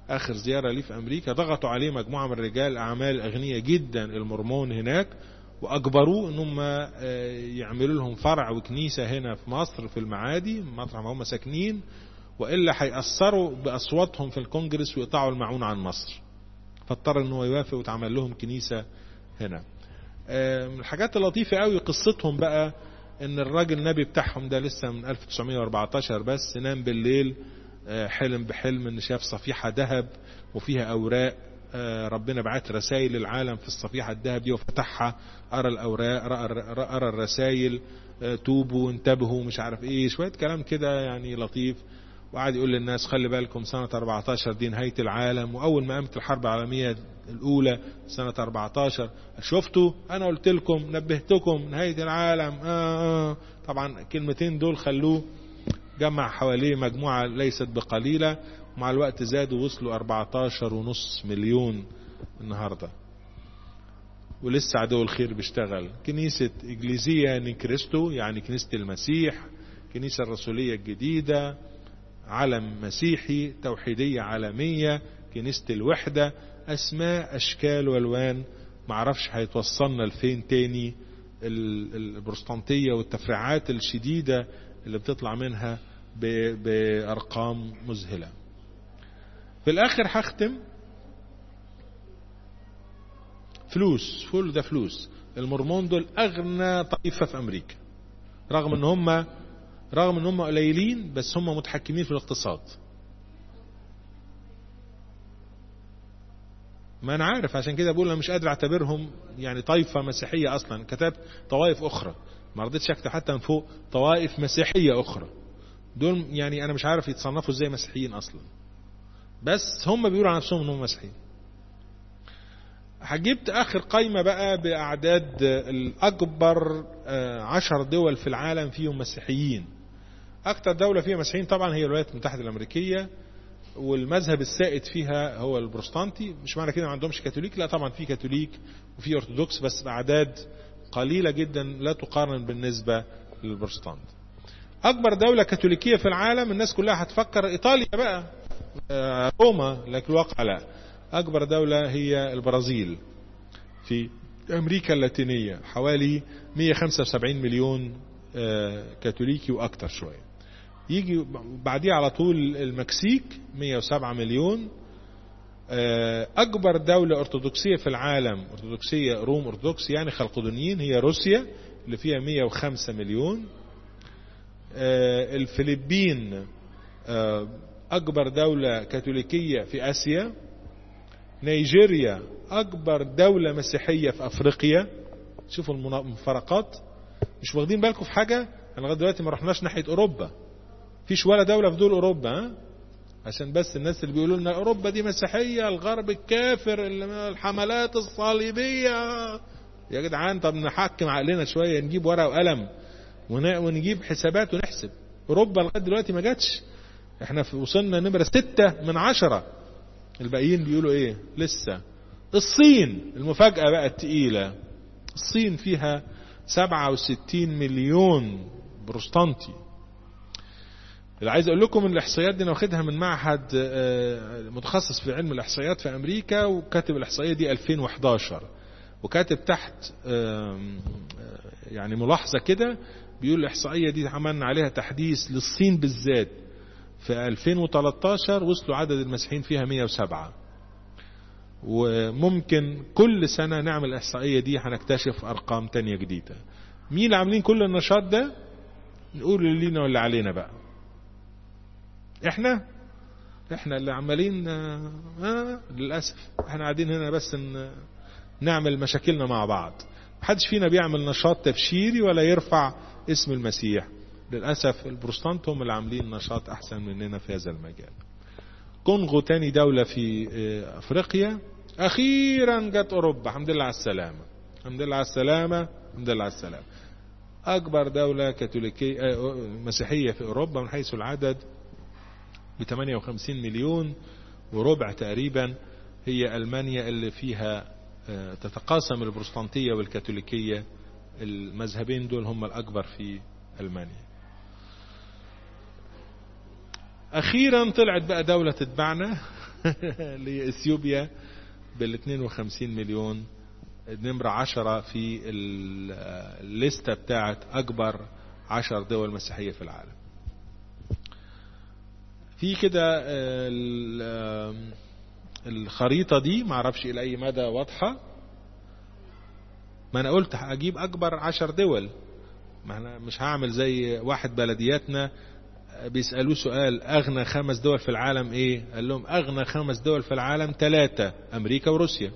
آخر زيارة ليه في أمريكا ضغطوا عليه مجموعة من رجال أعمال أغنياء جدا المرمون هناك وأجبروه أنهم يعملوا لهم فرع وكنيسة هنا في مصر في المعادي مطرح ما هم ساكنين وإلا هيأثروا بأصواتهم في الكونجرس ويقطعوا المعون عن مصر فاضطر أنه يوافق وتعمل لهم كنيسة هنا من الحاجات اللطيفة قوي قصتهم بقى ان الراجل النبي بتاعهم ده لسه من 1914 بس نام بالليل حلم بحلم ان شاف صفيحة ذهب وفيها اوراق ربنا بعت رسائل للعالم في الصفيحة الذهب دي وفتحها قرا الاوراق قرا الرسائل توبوا انتبهوا مش عارف ايه شوية كلام كده يعني لطيف وقعد يقول للناس خلي بالكم سنة 14 دي نهاية العالم وأول ما قامت الحرب العالمية الأولى سنة 14 شفتوا أنا قلت لكم نبهتكم نهاية العالم آه آه طبعا كلمتين دول خلوه جمع حواليه مجموعة ليست بقليلة ومع الوقت زادوا وصلوا 14 ونص مليون النهاردة ولسه عدو الخير بيشتغل كنيسة إجليزية نيكريستو يعني كنيسة المسيح كنيسة الرسولية الجديدة علم مسيحي توحيدية عالمية كنيسة الوحدة أسماء أشكال والوان معرفش هيتوصلنا لفين تاني البروستانتية والتفريعات الشديدة اللي بتطلع منها بأرقام مذهلة في الآخر هختم فلوس فول ده فلوس المرمون دول أغنى طائفة في أمريكا رغم ان هم رغم ان هم قليلين بس هم متحكمين في الاقتصاد ما انا عارف عشان كده بقول انا مش قادر اعتبرهم يعني طائفة مسيحية اصلا كتبت طوائف اخرى ما رضيتش اكتب حتى من فوق طوائف مسيحية اخرى دول يعني انا مش عارف يتصنفوا ازاي مسيحيين اصلا بس هم بيقولوا على نفسهم انهم مسيحيين جبت اخر قايمة بقى باعداد الاكبر عشر دول في العالم فيهم مسيحيين اكتر دولة فيها مسيحيين طبعا هي الولايات المتحدة الامريكية والمذهب السائد فيها هو البروستانتي مش معنى كده ما عندهمش كاثوليك لا طبعا في كاثوليك وفي ارثوذكس بس باعداد قليلة جدا لا تقارن بالنسبة للبروستانت اكبر دولة كاثوليكية في العالم الناس كلها هتفكر ايطاليا بقى روما لكن الواقع لا اكبر دولة هي البرازيل في امريكا اللاتينية حوالي 175 مليون كاثوليكي واكتر شوية يجي بعديه على طول المكسيك 107 مليون اكبر دولة ارثوذكسية في العالم ارثوذكسية روم ارثوذكس يعني خلقدونيين هي روسيا اللي فيها 105 مليون الفلبين اكبر دولة كاثوليكية في اسيا نيجيريا اكبر دولة مسيحية في افريقيا شوفوا المفارقات مش واخدين بالكم في حاجة انا لغايه دلوقتي ما رحناش ناحية اوروبا فيش ولا دولة في دول اوروبا ها عشان بس الناس اللي بيقولوا لنا اوروبا دي مسيحية الغرب الكافر الحملات الصليبية يا جدعان طب نحكم عقلنا شوية نجيب ورقة وقلم ونجيب حسابات ونحسب اوروبا لغاية دلوقتي ما جاتش احنا وصلنا نمرة ستة من عشرة الباقيين بيقولوا ايه لسه الصين المفاجأة بقى التقيلة الصين فيها 67 مليون بروستانتي اللي عايز اقول لكم ان الاحصائيات دي انا واخدها من معهد متخصص في علم الاحصائيات في امريكا وكاتب الاحصائيه دي 2011 وكاتب تحت يعني ملاحظه كده بيقول الاحصائيه دي عملنا عليها تحديث للصين بالذات في 2013 وصلوا عدد المسيحيين فيها 107 وممكن كل سنة نعمل الإحصائية دي هنكتشف أرقام تانية جديدة مين اللي عاملين كل النشاط ده نقول اللي لينا واللي علينا بقى احنا احنا اللي عمالين آه للأسف احنا قاعدين هنا بس ان نعمل مشاكلنا مع بعض محدش فينا بيعمل نشاط تبشيري ولا يرفع اسم المسيح للأسف البروستانت هم اللي عاملين نشاط أحسن مننا في هذا المجال كونغو تاني دولة في أفريقيا أخيرا جت أوروبا الحمد لله على السلامة الحمد لله على السلامة الحمد لله على السلامة أكبر دولة كاثوليكية مسيحية في أوروبا من حيث العدد ب 58 مليون وربع تقريبا هي ألمانيا اللي فيها تتقاسم البروستانتية والكاثوليكية المذهبين دول هم الأكبر في ألمانيا أخيرا طلعت بقى دولة تتبعنا لإثيوبيا بال 52 مليون نمرة عشرة في ال- الليستة بتاعت أكبر عشر دول مسيحية في العالم في كده آه، ال- آم، الخريطة دي معرفش إلى أي مدى واضحة ما أنا قلت هجيب أكبر عشر دول ما أنا مش هعمل زي واحد بلدياتنا بيسألوه سؤال أغنى خمس دول في العالم إيه قال لهم أغنى خمس دول في العالم ثلاثة أمريكا وروسيا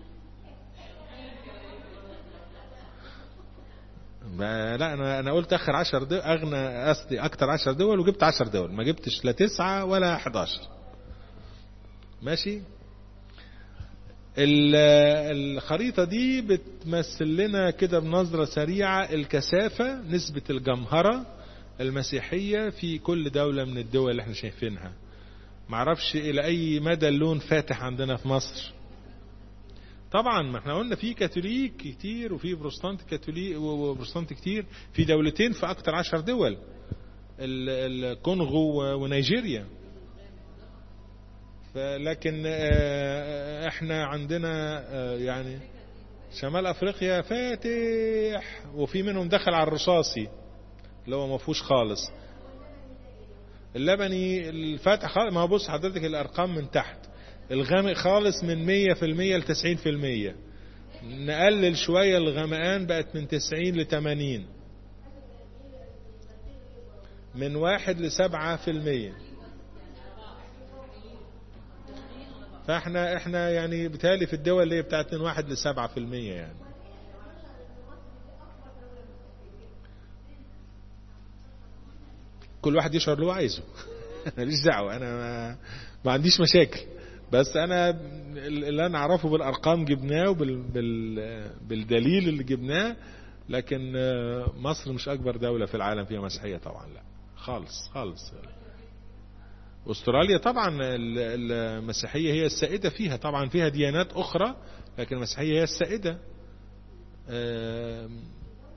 ما لا انا انا قلت اخر عشر دول اغنى قصدي اكتر عشر دول وجبت عشر دول ما جبتش لا تسعة ولا 11 ماشي ال- الخريطة دي بتمثل لنا كده بنظرة سريعة الكثافة نسبة الجمهرة المسيحية في كل دولة من الدول اللي احنا شايفينها معرفش الى اي مدى اللون فاتح عندنا في مصر طبعا ما احنا قلنا في كاثوليك كتير وفي بروتستانت كاثوليك وبروتستانت كتير في دولتين في اكتر عشر دول ال- الكونغو ونيجيريا فلكن آه، احنا عندنا آه، يعني شمال افريقيا فاتح وفي منهم دخل على الرصاصي اللي هو ما فيهوش خالص اللبني الفاتح خالص ما هو بص حضرتك الارقام من تحت الغامق خالص من 100% ل 90% نقلل شوية الغمقان بقت من 90 ل 80 من واحد لسبعة في المية فاحنا احنا يعني بتالي في الدول اللي هي بتاعت من واحد لسبعة في المية يعني كل واحد يشعر اللي هو عايزه ماليش دعوة انا ما, ما عنديش مشاكل بس انا اللي انا اعرفه بالارقام جبناه وبال بال بالدليل اللي جبناه لكن مصر مش اكبر دولة في العالم فيها مسيحية طبعا لا خالص خالص استراليا طبعا ال- المسيحية هي السائدة فيها طبعا فيها ديانات اخرى لكن المسيحية هي السائدة آم،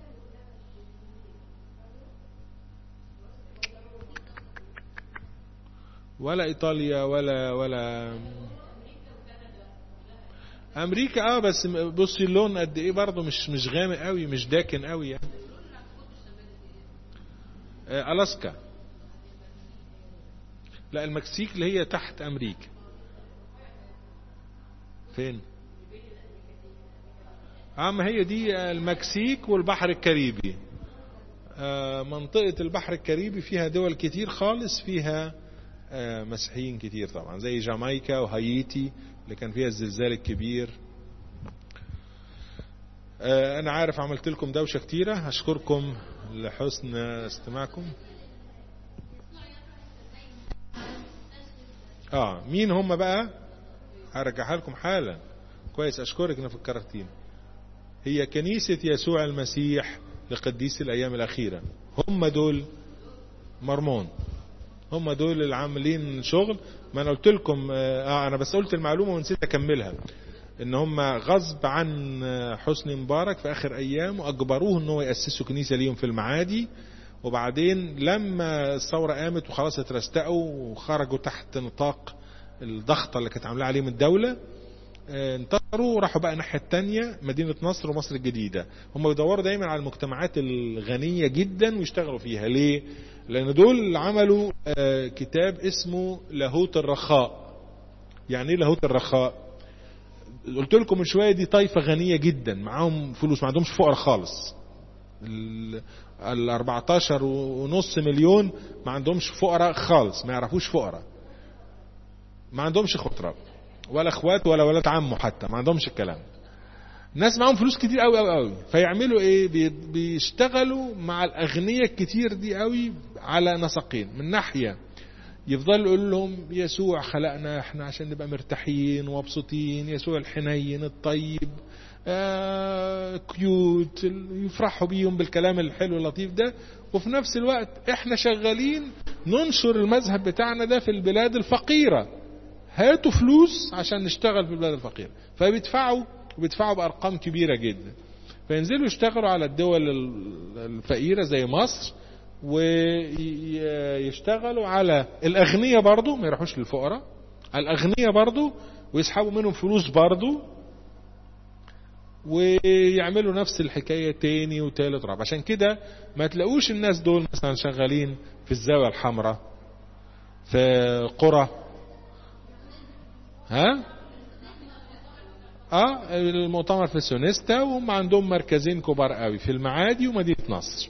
ولا ايطاليا ولا ولا امريكا اه بس بصي اللون قد ايه برضه مش مش غامق قوي مش داكن قوي يعني آه الاسكا لا المكسيك اللي هي تحت امريكا فين اه ما هي دي المكسيك والبحر الكاريبي آه منطقة البحر الكاريبي فيها دول كتير خالص فيها آه مسيحيين كتير طبعا زي جامايكا وهايتي اللي كان فيها الزلزال الكبير آه انا عارف عملت لكم دوشة كتيرة اشكركم لحسن استماعكم اه مين هم بقى هرجعها لكم حالا كويس اشكرك ان فكرتيني هي كنيسة يسوع المسيح لقديس الايام الاخيرة هم دول مرمون هم دول اللي عاملين شغل ما انا قلت لكم اه انا بس قلت المعلومة ونسيت اكملها ان هم غصب عن حسني مبارك في اخر ايام واجبروه ان هو يأسسوا كنيسة ليهم في المعادي وبعدين لما الثورة قامت وخلاص اترستقوا وخرجوا تحت نطاق الضغطة اللي كانت عاملاها عليهم الدولة اه انتصروا وراحوا بقى الناحية التانية مدينة نصر ومصر الجديدة هم بيدوروا دايما على المجتمعات الغنية جدا ويشتغلوا فيها ليه لان دول عملوا اه كتاب اسمه لاهوت الرخاء يعني ايه لاهوت الرخاء قلت لكم من شوية دي طائفة غنية جدا معاهم فلوس ما عندهمش فقراء خالص ال 14 ونص مليون ما عندهمش فقراء خالص ما يعرفوش فقراء ما عندهمش خطرة ولا اخوات ولا ولاد عمه حتى ما عندهمش الكلام ناس معاهم فلوس كتير قوي قوي قوي فيعملوا ايه بي- بيشتغلوا مع الاغنياء الكتير دي قوي على نسقين من ناحية يفضل يقول لهم يسوع خلقنا احنا عشان نبقى مرتاحين ومبسوطين يسوع الحنين الطيب آه كيوت يفرحوا بيهم بالكلام الحلو اللطيف ده وفي نفس الوقت احنا شغالين ننشر المذهب بتاعنا ده في البلاد الفقيرة هاتوا فلوس عشان نشتغل في البلاد الفقيرة فبيدفعوا وبيدفعوا بأرقام كبيرة جدا فينزلوا يشتغلوا على الدول الفقيرة زي مصر ويشتغلوا على الأغنياء برضو ما يروحوش للفقراء الاغنياء برضو ويسحبوا منهم فلوس برضو ويعملوا نفس الحكاية تاني وتالت رابع عشان كده ما تلاقوش الناس دول مثلا شغالين في الزاوية الحمراء في قرى ها اه المؤتمر في سونيستا وهم عندهم مركزين كبار قوي في المعادي ومدينة نصر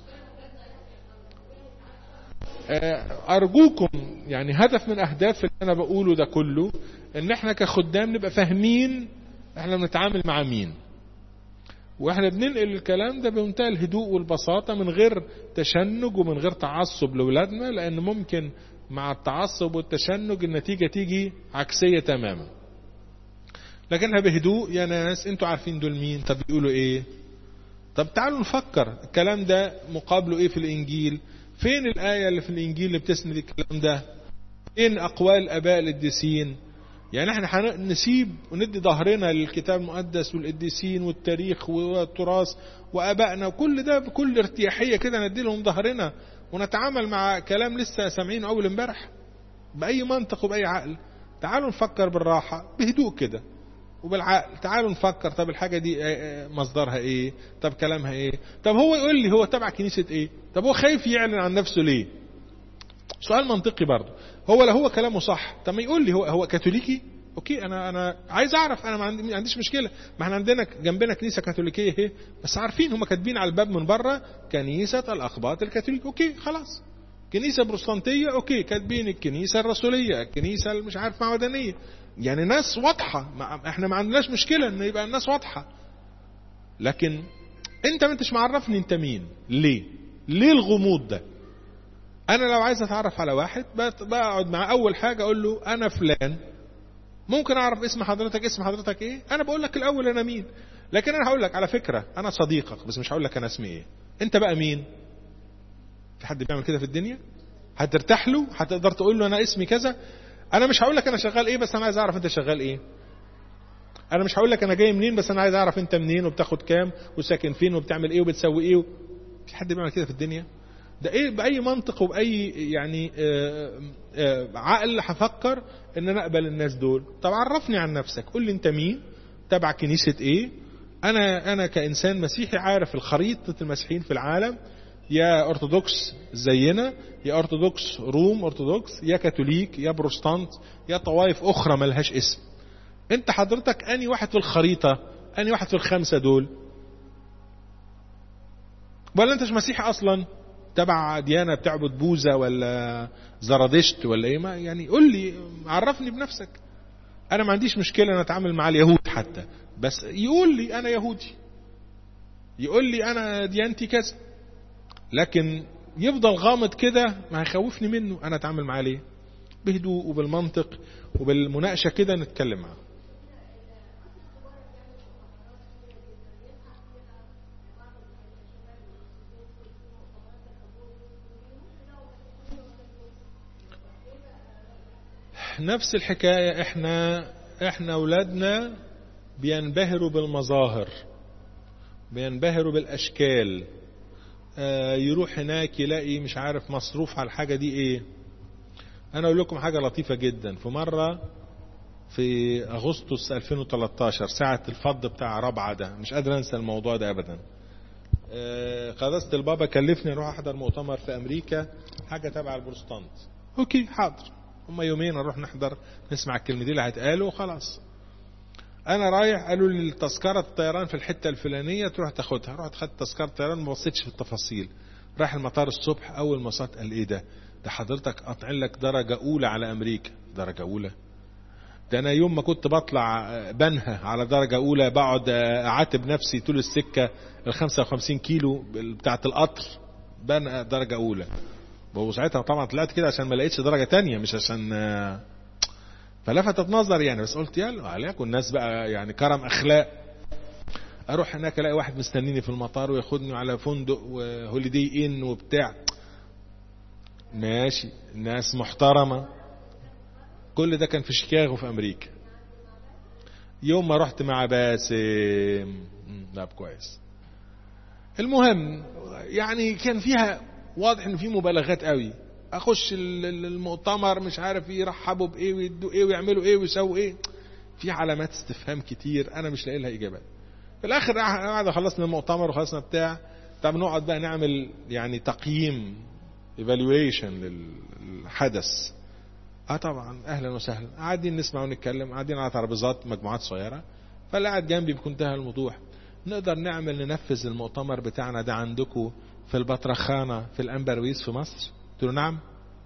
ارجوكم يعني هدف من اهداف اللي انا بقوله ده كله ان احنا كخدام نبقى فاهمين احنا بنتعامل مع مين واحنا بننقل الكلام ده بمنتهى الهدوء والبساطة من غير تشنج ومن غير تعصب لأولادنا لأن ممكن مع التعصب والتشنج النتيجة تيجي عكسية تماما لكنها بهدوء يا ناس انتوا عارفين دول مين طب بيقولوا ايه طب تعالوا نفكر الكلام ده مقابله ايه في الانجيل فين الآية اللي في الانجيل اللي بتسند الكلام ده فين اقوال الاباء القديسين يعني احنا نسيب وندي ظهرنا للكتاب المقدس والقديسين والتاريخ والتراث وابائنا وكل ده بكل ارتياحيه كده ندي لهم ظهرنا ونتعامل مع كلام لسه سامعينه اول امبارح باي منطق وباي عقل تعالوا نفكر بالراحه بهدوء كده وبالعقل تعالوا نفكر طب الحاجه دي مصدرها ايه طب كلامها ايه طب هو يقول لي هو تبع كنيسه ايه طب هو خايف يعلن عن نفسه ليه سؤال منطقي برضه هو لا هو كلامه صح طب ما يقول لي هو هو كاثوليكي اوكي انا انا عايز اعرف انا ما عندي ما عنديش مشكله ما احنا عندنا جنبنا كنيسه كاثوليكيه اهي بس عارفين هم كاتبين على الباب من بره كنيسه الاقباط الكاثوليك اوكي خلاص كنيسه بروتستانتيه اوكي كاتبين الكنيسه الرسوليه الكنيسه مش عارف معمدانيه يعني ناس واضحه ما احنا ما عندناش مشكله ان يبقى الناس واضحه لكن انت ما انتش معرفني انت مين ليه ليه الغموض ده انا لو عايز اتعرف على واحد بقعد مع اول حاجه اقول له انا فلان ممكن اعرف اسم حضرتك اسم حضرتك ايه انا بقول لك الاول انا مين لكن انا هقول لك على فكره انا صديقك بس مش هقول لك انا اسمي ايه انت بقى مين في حد بيعمل كده في الدنيا هترتاح له هتقدر تقول له انا اسمي كذا انا مش هقول لك انا شغال ايه بس انا عايز اعرف انت شغال ايه انا مش هقول لك انا جاي منين بس انا عايز اعرف انت منين وبتاخد كام وساكن فين وبتعمل ايه وبتسوي ايه في حد بيعمل كده في الدنيا ده ايه باي منطق وباي يعني آآ آآ عقل هفكر ان انا اقبل الناس دول طب عرفني عن نفسك قول لي انت مين تبع كنيسه ايه انا انا كانسان مسيحي عارف الخريطه المسيحيين في العالم يا ارثوذكس زينا يا ارثوذكس روم ارثوذكس يا كاثوليك يا بروتستانت يا طوائف اخرى ملهاش اسم انت حضرتك اني واحد في الخريطه اني واحد في الخمسه دول ولا انت مش مسيحي اصلا تبع ديانة بتعبد بوذا ولا زرادشت ولا ايه ما يعني قول لي عرفني بنفسك انا ما عنديش مشكلة ان اتعامل مع اليهود حتى بس يقول لي انا يهودي يقول لي انا ديانتي كذا لكن يفضل غامض كده ما هيخوفني منه انا اتعامل معاه ليه بهدوء وبالمنطق وبالمناقشة كده نتكلم معاه نفس الحكاية احنا احنا اولادنا بينبهروا بالمظاهر بينبهروا بالاشكال آه يروح هناك يلاقي مش عارف مصروف على الحاجة دي ايه انا اقول لكم حاجة لطيفة جدا في مرة في اغسطس 2013 ساعة الفض بتاع رابعة ده مش قادر انسى الموضوع ده ابدا آه قداسة البابا كلفني اروح احضر مؤتمر في امريكا حاجة تبع البروتستانت اوكي حاضر هما يومين نروح نحضر نسمع الكلمتين اللي هيتقالوا وخلاص انا رايح قالوا لي التذكرة الطيران في الحتة الفلانية تروح تاخدها رحت خدت تذكرة الطيران ما بصيتش في التفاصيل رايح المطار الصبح اول ما صات قال ايه ده ده حضرتك قاطعين لك درجة اولى على امريكا درجة اولى ده انا يوم ما كنت بطلع بنها على درجة اولى بقعد اعاتب نفسي طول السكة ال 55 كيلو بتاعت القطر بنها درجة اولى وساعتها طبعا طلعت كده عشان ما لقيتش درجة تانية مش عشان فلفتت نظري يعني بس قلت يلا عليكم الناس بقى يعني كرم اخلاق اروح هناك الاقي واحد مستنيني في المطار وياخدني على فندق وهوليدي ان وبتاع ماشي ناس محترمة كل ده كان في شيكاغو في امريكا يوم ما رحت مع باسم لا كويس المهم يعني كان فيها واضح ان في مبالغات قوي اخش ال- ال- المؤتمر مش عارف ايه يرحبوا بايه ويدوا ايه ويعملوا ايه ويسووا ايه في علامات استفهام كتير انا مش لاقي لها اجابات في الاخر بعد ما خلصنا المؤتمر وخلصنا بتاع طب نقعد بقى نعمل يعني تقييم ايفالويشن للحدث اه طبعا اهلا وسهلا قاعدين نسمع ونتكلم قاعدين على ترابيزات مجموعات صغيره فاللي قاعد جنبي بيكون انتهى الموضوع نقدر نعمل ننفذ المؤتمر بتاعنا ده عندكم في البطرخانه في الامبرويس في مصر قلت له نعم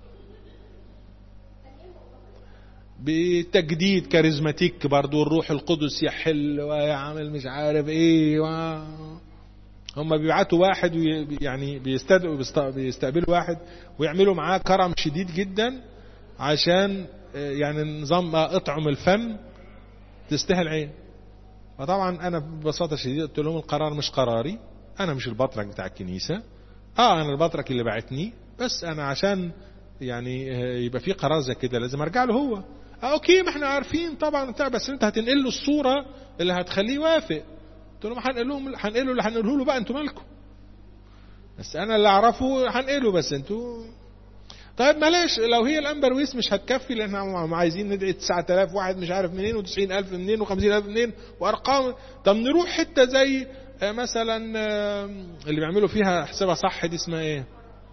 بتجديد كاريزماتيك برضو الروح القدس يحل ويعمل مش عارف ايه و... هم بيبعتوا واحد وي... يعني بيستدعوا بيست- بيستقبلوا واحد ويعملوا معاه كرم شديد جدا عشان آه، يعني نظام اطعم الفم تستاهل عين فطبعا انا ببساطه شديده قلت لهم القرار مش قراري انا مش البطرك بتاع الكنيسه اه انا البطرك اللي بعتني بس انا عشان يعني آه، يبقى في قرار زي كده لازم ارجع له هو آه اوكي ما احنا عارفين طبعا بتاع بس انت هتنقل له الصوره اللي هتخليه يوافق قلت لهم هنقل لهم هنقله اللي هنقوله له بقى انتوا مالكم بس انا اللي اعرفه هنقله بس انتوا طيب بلاش لو هي الامبرويس مش هتكفي لان احنا عايزين ندعي 9000 واحد مش عارف منين و90000 منين و50000 منين وارقام طب نروح حته زي آه، مثلا آه، اللي بيعملوا فيها حسابها صح دي اسمها ايه؟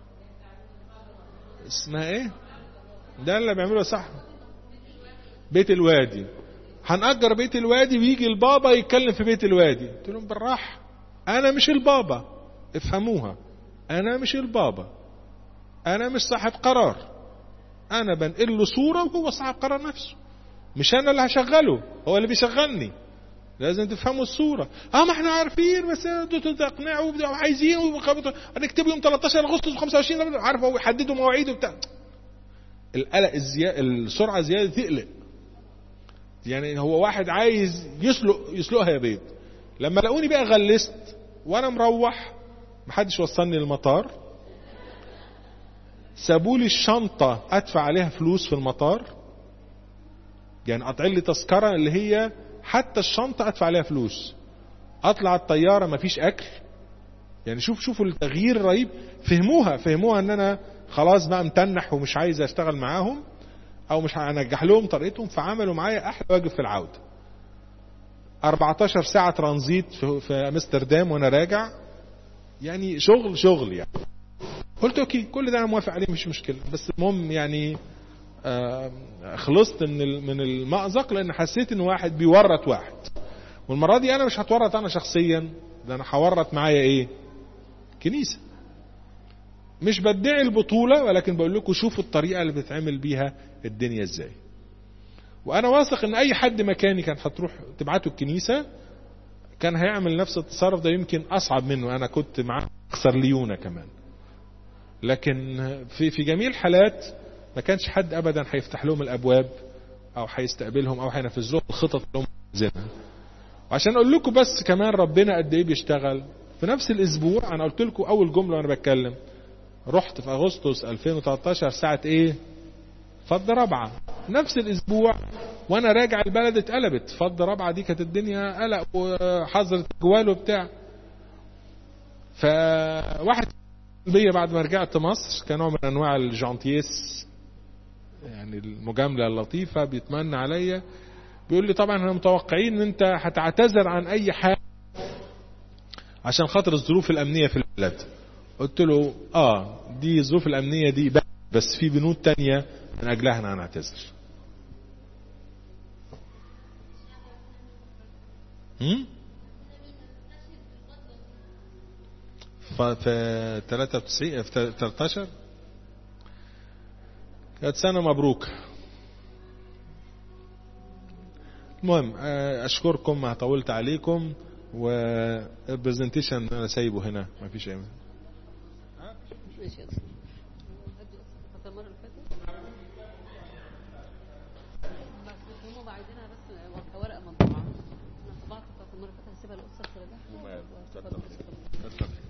اسمها ايه؟ ده اللي بيعملوها صح بيت الوادي هنأجر بيت الوادي ويجي البابا يتكلم في بيت الوادي قلت لهم بالراحة أنا مش البابا افهموها أنا مش البابا أنا مش صاحب قرار أنا بنقل له صورة وهو صاحب قرار نفسه مش أنا اللي هشغله هو اللي بيشغلني لازم تفهموا الصورة اه ما احنا عارفين بس انتوا تقنعوا وبتاع- وعايزين وخبطوا. هنكتب يوم 13 اغسطس و25 عارف هو يحددوا مواعيد وبتاع القلق الزيادة السرعة زيادة تقلق يعني هو واحد عايز يسلق يسلقها يا بيت لما لقوني بقى غلست وانا مروح محدش وصلني للمطار سابوا لي الشنطة ادفع عليها فلوس في المطار يعني قطع لي تذكرة اللي هي حتى الشنطة ادفع عليها فلوس اطلع الطيارة مفيش اكل يعني شوف شوفوا التغيير الرهيب فهموها فهموها ان انا خلاص بقى متنح ومش عايز اشتغل معاهم او مش هنجح لهم طريقتهم فعملوا معايا احلى واجب في العوده 14 ساعه ترانزيت في, في امستردام وانا راجع يعني شغل شغل يعني قلت اوكي كل ده انا موافق عليه مش مشكله بس المهم يعني آه خلصت من ال- من المأزق لان حسيت ان واحد بيورط واحد والمره دي انا مش هتورط انا شخصيا ده انا هورط معايا ايه كنيسه مش بدعي البطولة ولكن بقول لكم شوفوا الطريقة اللي بتتعمل بيها الدنيا ازاي وانا واثق ان اي حد مكاني كان هتروح تبعته الكنيسة كان هيعمل نفس التصرف ده يمكن اصعب منه انا كنت معاه اكثر ليونة كمان لكن في في جميع الحالات ما كانش حد ابدا هيفتح لهم الابواب او هيستقبلهم او هينفذ لهم الخطط اللي هم عايزينها وعشان اقول لكم بس كمان ربنا قد ايه بيشتغل في نفس الاسبوع انا قلت لكم اول جمله وانا بتكلم رحت في اغسطس 2013 ساعة ايه فض رابعة نفس الاسبوع وانا راجع البلد اتقلبت فض رابعة دي كانت الدنيا قلق وحظر جوال وبتاع فواحد بيا بعد ما رجعت مصر كنوع من انواع الجانتيس يعني المجاملة اللطيفة بيتمنى عليا بيقول لي طبعا احنا متوقعين ان انت هتعتذر عن اي حاجة عشان خاطر الظروف الامنية في البلد قلت له اه دي الظروف الامنيه دي بس- بس في بنود تانية من اجلها انا هنعتذر هم؟ ف- في 93 في 13 كانت سنه مبروكه المهم آه، اشكركم ما طولت عليكم والبرزنتيشن انا سايبه هنا ما فيش اي ماشي يا أستاذ. هدي أستاذ بتاعت المرة اللي فاتت بس هم عايزينها بس ورقة مطبوعة أنا طبعت بتاعت المرة اللي فاتت هسيبها للأستاذ صلاح وماله. وهسيبها كتر للأستاذ كتر